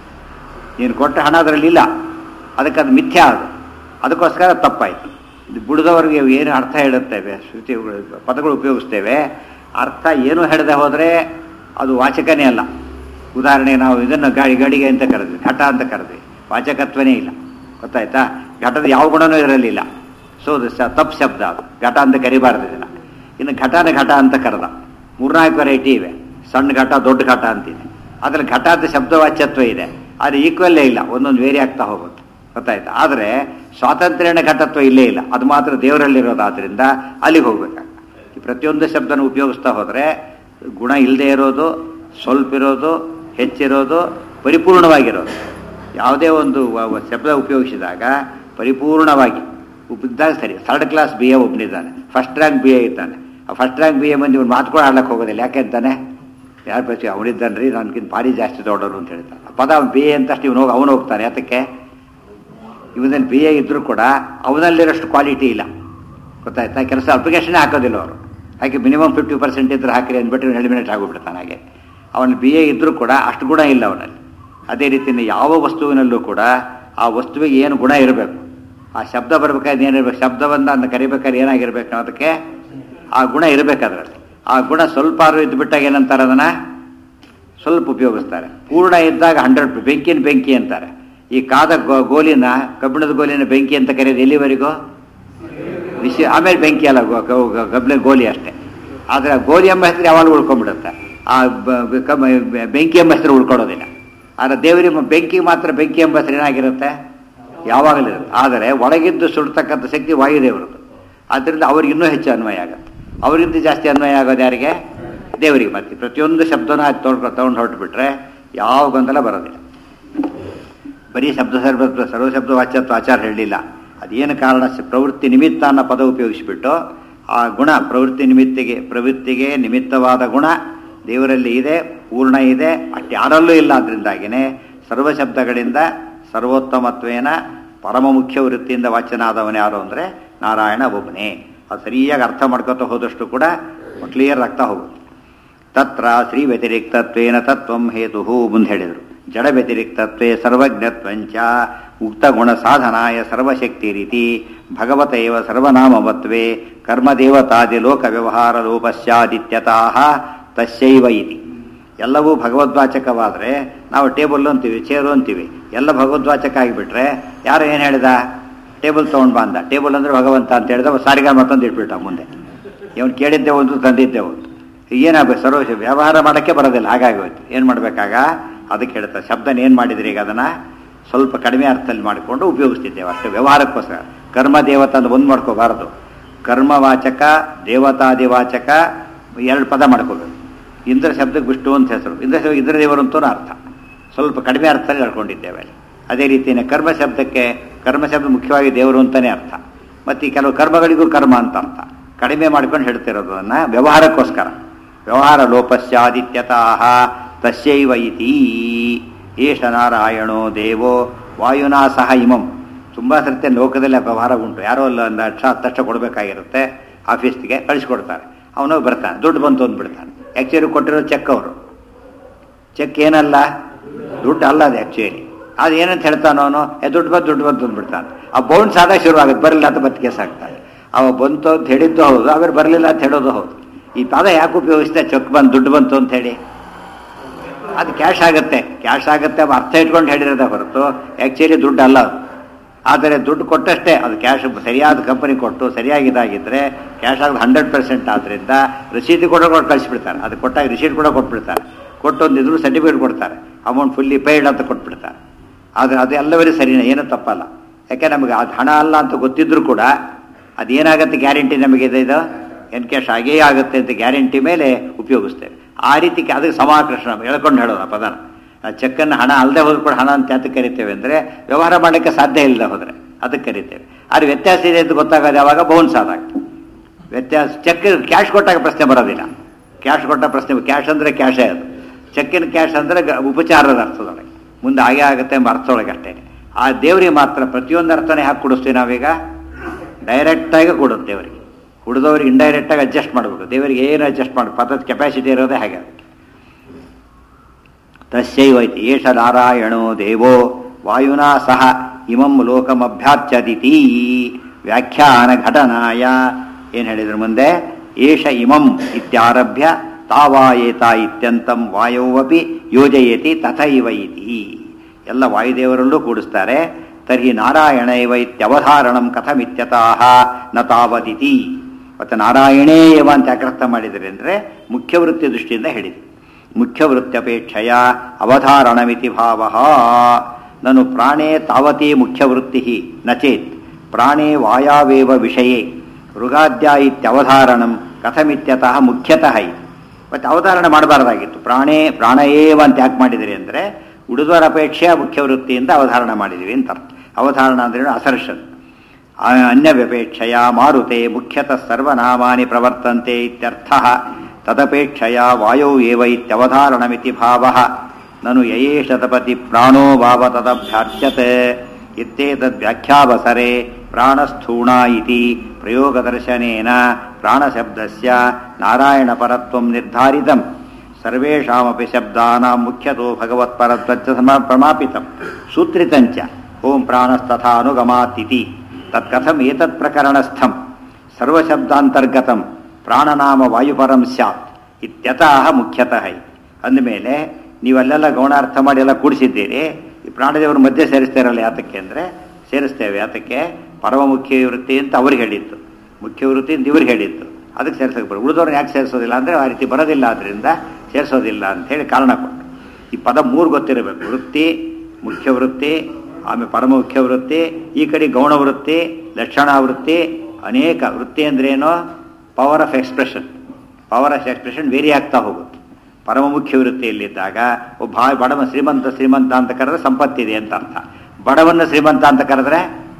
ನೀನು ಕೊಟ್ಟ ಹಣ ಅದರಲ್ಲಿ ಇಲ್ಲ ಅದಕ್ಕೆ ಅದು ಮಿಥ್ಯ ಅದು ಅದಕ್ಕೋಸ್ಕರ ತಪ್ಪಾಯಿತು ಇದು ಬುಡದವರಿಗೆ ಏನು ಅರ್ಥ ಹೇಳುತ್ತೇವೆ ಶ್ರುತಿ ಪದಗಳು ಉಪಯೋಗಿಸ್ತೇವೆ ಅರ್ಥ ಏನು ಹೇಳದೆ ಹೋದರೆ ಅದು ವಾಚಕನೇ ಅಲ್ಲ ಉದಾಹರಣೆಗೆ ನಾವು ಇದನ್ನು ಗಾಡಿ ಗಾಡಿಗೆ ಅಂತ ಕರೆದ್ವಿ ಘಟ ಅಂತ ಕರೆದ್ವಿ ವಾಚಕತ್ವನೇ ಇಲ್ಲ ಗೊತ್ತಾಯ್ತಾ ಘಟದ ಯಾವ ಗುಣನೂ ಇರಲಿಲ್ಲ ಸೊ ಅದು ಸ ತಪ್ಪು ಶಬ್ದ ಅದು ಘಟ ಅಂತ ಕರಿಬಾರ್ದು ಇದನ್ನು ಇನ್ನು ಘಟನ ಘಟ ಅಂತ ಕರೆದ ಮೂರ್ನಾಲ್ಕು ವೆರೈಟಿ ಇವೆ ಸಣ್ಣ ಘಟ ದೊಡ್ಡ ಘಟ ಅಂತಿದೆ ಅದ್ರಲ್ಲಿ ಘಟ ಅಂತ ಶಬ್ದವಾಚ್ಯತ್ವ ಇದೆ ಆದರೆ ಈಕ್ವಲ್ಲೇ ಇಲ್ಲ ಒಂದೊಂದು ವೇರಿ ಆಗ್ತಾ ಹೋಗುತ್ತೆ ಗೊತ್ತಾಯ್ತಾ ಆದರೆ ಸ್ವಾತಂತ್ರ್ಯನ ಘಟತ್ವ ಇಲ್ಲೇ ಇಲ್ಲ ಅದು ಮಾತ್ರ ದೇವರಲ್ಲಿರೋದಾದ್ರಿಂದ ಅಲ್ಲಿಗೆ ಹೋಗ್ಬೇಕಾಗ ಈ ಪ್ರತಿಯೊಂದು ಶಬ್ದನ ಉಪಯೋಗಿಸ್ತಾ ಹೋದರೆ ಗುಣ ಇಲ್ಲದೆ ಇರೋದು ಸ್ವಲ್ಪ ಇರೋದು ಹೆಚ್ಚಿರೋದು ಪರಿಪೂರ್ಣವಾಗಿರೋದು ಯಾವುದೇ ಒಂದು ವ- ವ- ಶಬ್ದ ಉಪಯೋಗಿಸಿದಾಗ ಪರಿಪೂರ್ಣವಾಗಿ ಇದ್ದಾಗ ಸರಿ ಥರ್ಡ್ ಕ್ಲಾಸ್ ಬಿ ಎ ಒಬ್ಬನಿದ್ದಾನೆ ಫಸ್ಟ್ ರ್ಯಾಂಕ್ ಬಿ ಎ ಇದ್ದಾನೆ ಆ ಫಸ್ಟ್ ರ್ಯಾಂಕ್ ಬಿ ಎ ಮಂದಿ ಇವ್ನು ಮಾತು ಕೂಡ ಆಡ್ಲಕ್ಕೆ ಹೋಗೋದಿಲ್ಲ ಯಾಕೆ ಅಂತಾನೆ ಯಾರು ಪ್ರತಿ ಅವನಿದ್ದಾನ್ರಿ ನನಗಿಂತ ಭಾರಿ ಜಾಸ್ತಿ ದೊಡ್ಡವರು ಅಂತ ಹೇಳ್ತಾನೆ ಆ ಪದ ಬಿ ಎ ಅಂತ ಅಷ್ಟು ಇವನು ಹೋಗಿ ಅವನು ಹೋಗ್ತಾನೆ ಯಾತಕ್ಕೆ ಇವನಲ್ಲಿ ಬಿ ಎ ಇದ್ದರೂ ಕೂಡ ಅವನಲ್ಲಿರೋಷ್ಟು ಕ್ವಾಲಿಟಿ ಇಲ್ಲ ಗೊತ್ತಾಯ್ತಾ ಕೆಲಸ ಅಪ್ಲಿಕೇಶನ್ ಹಾಕೋದಿಲ್ಲ ಅವರು ಹಾಗೆ ಮಿನಿಮಮ್ ಫಿಫ್ಟಿ ಪರ್ಸೆಂಟ್ ಇದ್ರೆ ಹಾಕಿರಿ ಅಂದ್ಬಿಟ್ಟು ಎಲಿಮಿನೇಟ್ ಆಗಿಬಿಡ್ತಾನೆ ಹಾಗೆ ಅವನು ಬಿ ಎ ಇದ್ದರೂ ಕೂಡ ಅಷ್ಟು ಗುಣ ಇಲ್ಲ ಅವನಲ್ಲಿ ಅದೇ ರೀತಿ ಯಾವ ವಸ್ತುವಿನಲ್ಲೂ ಕೂಡ ಆ ವಸ್ತುವಿಗೆ ಏನು ಗುಣ ಇರಬೇಕು ಆ ಶಬ್ದ ಬರ್ಬೇಕಾದ್ರೆ ಏನಿರ್ಬೇಕು ಶಬ್ದವನ್ನು ಅದನ್ನ ಕರಿಬೇಕಾದ್ರೆ ಏನಾಗಿರ್ಬೇಕು ಅನ್ನೋದಕ್ಕೆ ಆ ಗುಣ ಇರಬೇಕು ಅದರಲ್ಲಿ ಆ ಗುಣ ಸ್ವಲ್ಪ ಆದ್ರೂ ಇದ್ದು ಬಿಟ್ಟಾಗ ಏನಂತಾರೆ ಅದನ್ನು ಸ್ವಲ್ಪ ಉಪಯೋಗಿಸ್ತಾರೆ ಪೂರ್ಣ ಇದ್ದಾಗ ಹಂಡ್ರೆಡ್ ಬೆಂಕಿನ ಬೆಂಕಿ ಅಂತಾರೆ ಈ ಕಾದ ಗೋ- ಗೋಲಿನ ಕಬ್ಬಿಣದ ಗೋಲಿನ ಬೆಂಕಿ ಅಂತ ಕರೆಯೋದು ಎಲ್ಲಿವರೆಗೂ ವಿಷ ಆಮೇಲೆ ಬೆಂಕಿ ಅಲ್ಲ ಗೊ- ಗೊ- ಗೊ- ಕಬ್ಬಿಣ ಗೋಲಿ ಅಷ್ಟೇ ಆದರೆ ಆ ಗೋಲಿ ಎಂಬ ಹೆಸರು ಯಾವಾಗಲೂ ಉಳ್ಕೊಂಡ್ಬಿಡುತ್ತೆ ಆ ಬ- ಬ- ಕಬ್ಬ- ಬೆ- ಬೆಂಕಿ ಎಂಬ ಹೆಸರು ಉಳ್ಕೊಳ್ಳೋದಿಲ್ಲ ಆದರೆ ದೇವರಿಗೆ ಬೆಂಕಿ ಮಾತ್ರ ಬೆಂಕಿ ಎಂಬ ಹೆಸರು ಏನಾಗಿರುತ್ತೆ ಯಾವಾಗಲೂ ಇರುತ್ತೆ ಆದರೆ ಒಳಗಿದ್ದು ಸುಡ್ತಕ್ಕಂಥ ಶಕ್ತಿ ವಾಯುದೇವರದ್ದು ಆದ್ದರಿಂದ ಅವ್ರಿಗೆ ಇನ್ನೂ ಹೆಚ್ಚು ಅನ್ವಯ ಆಗುತ್ತೆ ಅವರಿಂದ ಜಾಸ್ತಿ ಅನ್ವಯ ಆಗೋದು ಯಾರಿಗೆ ದೇವರಿಗೆ ಮತ್ತೆ ಪ್ರತಿಯೊಂದು ಶಬ್ದನ ಅದು ತೊಗೊಂಡು ತೊಗೊಂಡು ಹೊರಟುಬಿಟ್ರೆ ಯಾವ ಗೊಂದಲ ಬರೋದಿಲ್ಲ ಬರೀ ಶಬ್ದ ಸರ್ವ ಸರ್ವಶಬ್ದ ವಾಚ್ಯತ್ವ ಆಚಾರ ಹೇಳಲಿಲ್ಲ ಅದೇನು ಕಾರಣ ಸ- ಪ್ರವೃತ್ತಿ ನಿಮಿತ್ತ ಅನ್ನೋ ಪದ ಉಪಯೋಗಿಸಿಬಿಟ್ಟು ಆ ಗುಣ ಪ್ರವೃತ್ತಿ ನಿಮಿತ್ತಿಗೆ ಪ್ರವೃತ್ತಿಗೆ ನಿಮಿತ್ತವಾದ ಗುಣ ದೇವರಲ್ಲಿ ಇದೆ ಪೂರ್ಣ ಇದೆ ಅಷ್ಟು ಯಾರಲ್ಲೂ ಇಲ್ಲ ಅದರಿಂದಾಗಿನೇ ಸರ್ವಶಬ್ದಗಳಿಂದ ಸರ್ವೋತ್ತಮತ್ವೇನ ಪರಮ ಮುಖ್ಯ ವೃತ್ತಿಯಿಂದ ವಾಚ್ಯನಾದವನು ಯಾರು ಅಂದರೆ ನಾರಾಯಣ ಒಬ್ಬನೇ ಅದು ಸರಿಯಾಗಿ ಅರ್ಥ ಮಾಡ್ಕೊತ ಹೋದಷ್ಟು ಕೂಡ ಕ್ಲಿಯರ್ ಆಗ್ತಾ ಹೋಗುತ್ತೆ ತತ್ರ ಶ್ರೀ ವ್ಯತಿರಿಕ್ತತ್ವೇನ ತತ್ವಂ ಹೇತು ಮುಂದೆ ಹೇಳಿದರು ಜಡ ವ್ಯತಿರಿಕ್ತತ್ವೇ ಸರ್ವಜ್ಞತ್ವಂಚ ಉಕ್ತ ಗುಣ ಸಾಧನಾಯ ಸರ್ವಶಕ್ತಿ ರೀತಿ ಭಗವತ ಏವ ಸರ್ವನಾಮವತ್ವೇ ಕರ್ಮದೇವತಾದಿ ಲೋಕ ವ್ಯವಹಾರ ಲೋಪಸ್ಯಾದಿತ್ಯತಃ ತಸ್ಯೈವ ಇತಿ ಎಲ್ಲವೂ ಭಗವದ್ವಾಚಕವಾದರೆ ನಾವು ಟೇಬಲ್ ಅಂತೀವಿ ಚೇರು ಅಂತೀವಿ ಎಲ್ಲ ಭಗವದ್ವಾಚಕ ಆಗಿಬಿಟ್ರೆ ಯಾರು ಏನು ಹೇಳಿದ ಟೇಬಲ್ ತೊಗೊಂಡು ಬಂದ ಟೇಬಲ್ ಅಂದರೆ ಭಗವಂತ ಅಂತ ಹೇಳಿದ ಸಾರಿಗ ಮತ್ತೊಂದು ಇಟ್ಬಿಟ್ಟ ಮುಂದೆ ಇವನು ಕೇಳಿದ್ದೆ ಒಂದು ತಂದಿದ್ದೆ ಒಂದು ಏನಾಗಬೇಕು ಸರ್ವ ವ್ಯವಹಾರ ಮಾಡೋಕ್ಕೆ ಬರೋದಿಲ್ಲ ಹಾಗಾಗಿ ಹೋಯ್ತು ಏನು ಮಾಡಬೇಕಾಗ ಅದಕ್ಕೆ ಹೇಳ್ತಾರೆ ಶಬ್ದನ ಏನು ಮಾಡಿದ್ರಿ ಈಗ ಅದನ್ನು ಸ್ವಲ್ಪ ಕಡಿಮೆ ಅರ್ಥದಲ್ಲಿ ಮಾಡಿಕೊಂಡು ಉಪಯೋಗಿಸ್ತಿದ್ದೇವೆ ಅಷ್ಟು ವ್ಯವಹಾರಕ್ಕೋಸ್ಕರ ಕರ್ಮ ದೇವತಾ ಅಂತ ಒಂದು ಮಾಡ್ಕೋಬಾರದು ಕರ್ಮವಾಚಕ ದೇವತಾದಿವಾಚಕ ಎರಡು ಪದ ಮಾಡ್ಕೋಬೇಕು ಇಂದ್ರ ಶಬ್ದಕ್ಕೆ ವಿಷ್ಣು ಅಂತ ಹೆಸರು ಇಂದ್ರ ಶಬ್ದ ಇಂದ್ರ ದೇವರು ಅಂತೂ ಅರ್ಥ ಸ್ವಲ್ಪ ಕಡಿಮೆ ಅರ್ಥದಲ್ಲಿ ಹೇಳ್ಕೊಂಡಿದ್ದೇವೆ ಅಲ್ಲಿ ಅದೇ ರೀತಿಯೇ ಕರ್ಮ ಶಬ್ದಕ್ಕೆ ಕರ್ಮ ಶಬ್ದ ಮುಖ್ಯವಾಗಿ ದೇವರು ಅಂತಲೇ ಅರ್ಥ ಮತ್ತು ಈ ಕೆಲವು ಕರ್ಮಗಳಿಗೂ ಕರ್ಮ ಅಂತ ಅರ್ಥ ಕಡಿಮೆ ಮಾಡ್ಕೊಂಡು ಹೇಳ್ತಿರೋದನ್ನ ವ್ಯವಹಾರಕ್ಕೋಸ್ಕರ ವ್ಯವಹಾರ ಲೋಪಸ್ಯಾದಿತ್ಯತಃ ತಸ್ಯೈವ ಇತಿ ಏಷ ನಾರಾಯಣೋ ದೇವೋ ವಾಯುನಾ ಸಹ ಇಮಂ ತುಂಬ ಸರ್ತಿ ಲೋಕದಲ್ಲಿ ವ್ಯವಹಾರ ಉಂಟು ಯಾರೋ ಅಲ್ಲ ಒಂದು ಲಕ್ಷ ಹತ್ತು ಲಕ್ಷ ಕೊಡಬೇಕಾಗಿರುತ್ತೆ ಆಫೀಸ್ಗೆ ಕಳಿಸ್ಕೊಡ್ತಾರೆ ಅವನು ಬರ್ತಾನೆ ದುಡ್ಡು ಬಂತು ಅಂದ್ಬಿಡ್ತಾನೆ ಆ್ಯಕ್ಚುಲಿ ಕೊಟ್ಟಿರೋ ಚೆಕ್ ಅವರು ಚೆಕ್ ಏನಲ್ಲ ದುಡ್ಡು ಅಲ್ಲ ಅದು ಆ್ಯಕ್ಚುಲಿ ಅದು ಏನಂತ ಹೇಳ್ತಾನೋ ಅವನು ಏ ದುಡ್ಡು ಬಂತು ದುಡ್ಡು ಬಂತು ಅಂದ್ಬಿಡ್ತಾನೆ ಆ ಬೌನ್ಸ್ ಆದಾಗ ಶುರು ಆಗುತ್ತೆ ಬರಲಿಲ್ಲ ಅಂತ ಮತ್ತೆ ಕೇಸ್ ಆಗ್ತಾನೆ ಅವ ಬಂತು ಅಂತ ಹೇಳಿದ್ದು ಹೌದು ಆಮೇಲೆ ಬರಲಿಲ್ಲ ಅಂತ ಹೇಳೋದು ಹೌದು ಈ ಪದ ಯಾಕೆ ಉಪಯೋಗಿಸಿದೆ ಚೆಕ್ ಬಂದು ದುಡ್ಡು ಬಂತು ಅಂತ ಹೇಳಿ ಅದು ಕ್ಯಾಶ್ ಆಗುತ್ತೆ ಕ್ಯಾಶ್ ಆಗುತ್ತೆ ಅವ ಅರ್ಥ ಇಟ್ಕೊಂಡು ಹೇಳಿರೋದೇ ಹೊರತು ಆ್ಯಕ್ಚುಲಿ ದುಡ್ಡು ಅಲ್ಲ ಅದು ಆದರೆ ದುಡ್ಡು ಕೊಟ್ಟಷ್ಟೇ ಅದು ಕ್ಯಾಶ್ ಸರಿಯಾದ ಕಂಪನಿ ಕೊಟ್ಟು ಸರಿಯಾಗಿದ್ದಾಗಿದ್ದರೆ ಕ್ಯಾಶ್ ಆಗೋದು ಹಂಡ್ರೆಡ್ ಪರ್ಸೆಂಟ್ ಆದ್ದರಿಂದ ರಸೀದಿ ಕೂಡ ಕೊಟ್ಟು ಕಳಿಸ್ಬಿಡ್ತಾರೆ ಅದು ಕೊಟ್ಟಾಗ ರಿಸೀಟ್ ಕೂಡ ಕೊಟ್ಬಿಡ್ತಾರೆ ಕೊಟ್ಟು ಒಂದು ಇದ್ರು ಸರ್ಟಿಫಿಕೇಟ್ ಕೊಡ್ತಾರೆ ಅಮೌಂಟ್ ಫುಲ್ಲಿ ಪೇಯ್ಡ್ ಅಂತ ಕೊಟ್ಬಿಡ್ತಾರೆ ಆದರೆ ಅದು ಎಲ್ಲವರೂ ಸರಿನೇ ಏನೂ ತಪ್ಪಲ್ಲ ಯಾಕೆ ನಮಗೆ ಅದು ಹಣ ಅಲ್ಲ ಅಂತ ಗೊತ್ತಿದ್ರು ಕೂಡ ಅದೇನಾಗತ್ತೆ ಗ್ಯಾರಂಟಿ ನಮಗಿದೆ ಇದು ಎನ್ ಕ್ಯಾಶ್ ಆಗೇ ಆಗುತ್ತೆ ಅಂತ ಗ್ಯಾರಂಟಿ ಮೇಲೆ ಉಪಯೋಗಿಸ್ತೇವೆ ಆ ರೀತಿ ಅದಕ್ಕೆ ಸಮಾಕರ್ಷಣ ಹೇಳ್ಕೊಂಡು ಹೇಳೋದು ಆ ಪದನ ಆ ಚೆಕ್ಕನ್ನು ಹಣ ಅಲ್ಲದೆ ಹೋದ್ರು ಕೂಡ ಹಣ ಅಂತ ಯಾತಕ್ಕೆ ಕರಿತೇವೆ ಅಂದರೆ ವ್ಯವಹಾರ ಮಾಡಲಿಕ್ಕೆ ಸಾಧ್ಯ ಇಲ್ಲದೆ ಹೋದರೆ ಅದಕ್ಕೆ ಕರಿತೇವೆ ಆದರೆ ವ್ಯತ್ಯಾಸ ಇದೆ ಅಂತ ಗೊತ್ತಾಗೋದು ಯಾವಾಗ ಬೌನ್ಸ್ ಆದಾಗ ವ್ಯತ್ಯಾಸ ಚೆಕ್ ಕ್ಯಾಶ್ ಕೊಟ್ಟಾಗ ಪ್ರಶ್ನೆ ಬರೋದಿಲ್ಲ ಕ್ಯಾಶ್ ಕೊಟ್ಟ ಪ್ರಶ್ನೆ ಕ್ಯಾಶ್ ಅಂದರೆ ಕ್ಯಾಶೇ ಅದು ಚೆಕ್ಕಿನ ಕ್ಯಾಶ್ ಅಂದರೆ ಗ- ಉಪಚಾರದ ಅರ್ಥದೊಳಗೆ ಮುಂದೆ ಹಾಗೆ ಆಗುತ್ತೆ ಎಂಬ ಅರ್ಥದೊಳಗೆ ಅಷ್ಟೇ ಆ ದೇವರಿಗೆ ಮಾತ್ರ ಪ್ರತಿಯೊಂದು ಅರ್ಥನೇ ಹಾಕಿ ಕೊಡಿಸ್ತೀವಿ ನಾವೀಗ ಡೈರೆಕ್ಟಾಗಿ ಕೊಡೋದು ದೇವರಿಗೆ ಹುಡಿದವ್ರಿಗೆ ಇಂಡೈರೆಕ್ಟಾಗಿ ಅಡ್ಜಸ್ಟ್ ಮಾಡಬೇಕು ದೇವರಿಗೆ ಏನು ಅಡ್ಜಸ್ಟ್ ಮಾಡಿ ಪದದ ಕೆಪಾಸಿಟಿ ಇರೋದೇ ಹಾಗೆ ತಸ್ಯೈವೈತಿ ಏಷ ನಾರಾಯಣೋ ದೇವೋ ವಾಯುನಾ ಸಹ ಇಮಂ ಲೋಕಮಭ್ಯಾಚ್ಯದಿತಿ ವ್ಯಾಖ್ಯಾನ ಘಟನಾಯ ಏನು ಹೇಳಿದ್ರು ಮುಂದೆ ಏಷ ಇಮಂ ಇತ್ಯಾರಭ್ಯ ತಾವಾಯೇತ ಇತ್ಯಂತಂ ವಾಯೌವಪಿ ಯೋಜಯತಿ ತಥೈವ ಇತಿ ಎಲ್ಲ ವಾಯುದೇವರಲ್ಲೂ ಕೂಡಿಸ್ತಾರೆ ತರ್ಹಿ ನಾರಾಯಣ ಇವ ಇತ್ಯವಧಾರಣಂ ಕಥಮಿತ್ಯತಃ ನ ತಾವದಿತಿ ಮತ್ತು ನಾರಾಯಣೇ ಏವ ಅಂತ ಯಾಕೆ ಅರ್ಥ ಮಾಡಿದರೆ ಅಂದರೆ ಮುಖ್ಯ ವೃತ್ತಿ ದೃಷ್ಟಿಯಿಂದ ಹೇಳಿದೆ ಮುಖ್ಯ ವೃತ್ಯಪೇಕ್ಷೆಯ ಅವಧಾರಣಮಿತಿ ಭಾವ ನನು ಪ್ರಾಣೇ ತಾವತಿ ಮುಖ್ಯ ವೃತ್ತಿ ನಚೇತ್ ಪ್ರಾಣೇ ವಾಯಾವೇವ ವಿಷಯೇ ಮೃಗಾದ್ಯ ಇತ್ಯವಧಾರಣಂ ಕಥಮಿತ್ಯತಃ ಮುಖ್ಯತಃ ಇತಿ ಮತ್ತು ಅವಧಾರಣ ಮಾಡಬಾರ್ದಾಗಿತ್ತು ಪ್ರಾಣೇ ಪ್ರಾಣ ಏವ ಅಂತ ಯಾಕೆ ಮಾಡಿದಿರಿ ಅಂದರೆ ಉಳಿದವರ ಅಪೇಕ್ಷೆಯ ಮುಖ್ಯ ವೃತ್ತಿಯಿಂದ ಅವಧಾರಣ ಮಾಡಿದಿವಿ ಅಂತ ಅರ್ಥ ಅವಧಾರಣ ಅಂದ್ರೆ ಅಸರ್ಷನ್ ಅನ್ಯವ್ಯಪೇಕ್ಷೆಯ ಮಾರುತೆ ಮುಖ್ಯತಃ ಸರ್ವನಾಮಾನಿ ಪ್ರವರ್ತಂತೆ ಇತ್ಯರ್ಥ ತದಪೇಕ್ಷೆಯ ವಾಯೌ ಏವ ಇತ್ಯವಧಾರಣಮಿತಿ ಭಾವ ನನು ಯಯೇಷ ತಪತಿ ಪ್ರಾಣೋ ಭಾವ ತದಭ್ಯಾಚ್ಯತೆ ಇತ್ಯೇತದ್ವ್ಯಾಖ್ಯಾವಸರೆ ಪ್ರಾಣಸ್ಥೂಣ ಇತಿ ಪ್ರಯೋಗದರ್ಶನೇನ ಪ್ರಾಣಶಬ್ದಸ್ಯ ನಾರಾಯಣಪರತ್ವಂ ನಿರ್ಧಾರಿತಂ ಸರ್ವೇಷಾಮಪಿ ಶಬ್ದಾನಾಂ ಮುಖ್ಯತೋ ಭಗವತ್ಪರತ್ವಚ್ಚ ಸಮ ಪ್ರಮಾಪಿತಂ ಸೂತ್ರಿತಂಚ ಓಂ ಪ್ರಾಣಸ್ತಥಾ ಅನುಗಮಾತಿತಿ ತತ್ಕಥಂ ಏತತ್ ಪ್ರಕರಣಸ್ಥಂ ಸರ್ವಶಬ್ದಾಂತರ್ಗತಂ ಪ್ರಾಣನಾಮ ವಾಯುಪರಂ ಸ್ಯಾತ್ ಇತ್ಯತಃ ಮುಖ್ಯತಃ ಅಂದಮೇಲೆ ನೀವಲ್ಲೆಲ್ಲ ಗೌಣಾರ್ಥ ಮಾಡಿ ಎಲ್ಲ ಕೂಡಿಸಿದ್ದೀರಿ ಈ ಪ್ರಾಣದೇವರ ಮಧ್ಯೆ ಸೇರಿಸ್ತಾರಲ್ಲ ಯಾತಕ್ಕೆ ಅಂದರೆ ಸೇರಿಸ್ತೇವೆ ಯಾತಕ್ಕೆ ಪರಮ ಮುಖ್ಯ ವೃತ್ತಿ ಅಂತ ಅವ್ರಿಗೆ ಹೇಳಿತ್ತು ಮುಖ್ಯ ವೃತ್ತಿ ಅಂತ ಇವ್ರಿಗೆ ಹೇಳಿತ್ತು ಅದಕ್ಕೆ ಸೇರಿಸೋಕೆ ಬರೋ ಉಳಿದವ್ರನ್ನ ಯಾಕೆ ಸೇರಿಸೋದಿಲ್ಲ ಅಂದರೆ ಆ ರೀತಿ ಬರೋದಿಲ್ಲ ಆದ್ದರಿಂದ ಸೇರಿಸೋದಿಲ್ಲ ಅಂತ ಹೇಳಿ ಕಾರಣ ಕೊಟ್ಟು ಈ ಪದ ಮೂರು ಗೊತ್ತಿರಬೇಕು ವೃತ್ತಿ ಮುಖ್ಯ ವೃತ್ತಿ ಆಮೇಲೆ ಪರಮ ಮುಖ್ಯ ವೃತ್ತಿ ಈ ಕಡೆ ಗೌಣ ವೃತ್ತಿ ಲಕ್ಷಣ ವೃತ್ತಿ ಅನೇಕ ವೃತ್ತಿ ಅಂದ್ರೇನು power of expression power of expression vary ಆಗ್ತಾ ಹೋಗುತ್ತೆ ಪರಮ ಮುಖ್ಯ ವೃತ್ತಿಯಲ್ಲಿದ್ದಾಗ ಒಬ್ಬ ಬಡವ ಶ್ರೀಮಂತ ಶ್ರೀಮಂತ ಅಂತ ಕರೆದ್ರೆ ಸಂಪತ್ತಿದೆ ಅಂತ ಅರ್ಥ ಬಡವನ್ನ ಶ್ರೀಮಂತ ಅಂತ ಕರೆದ್ರೆ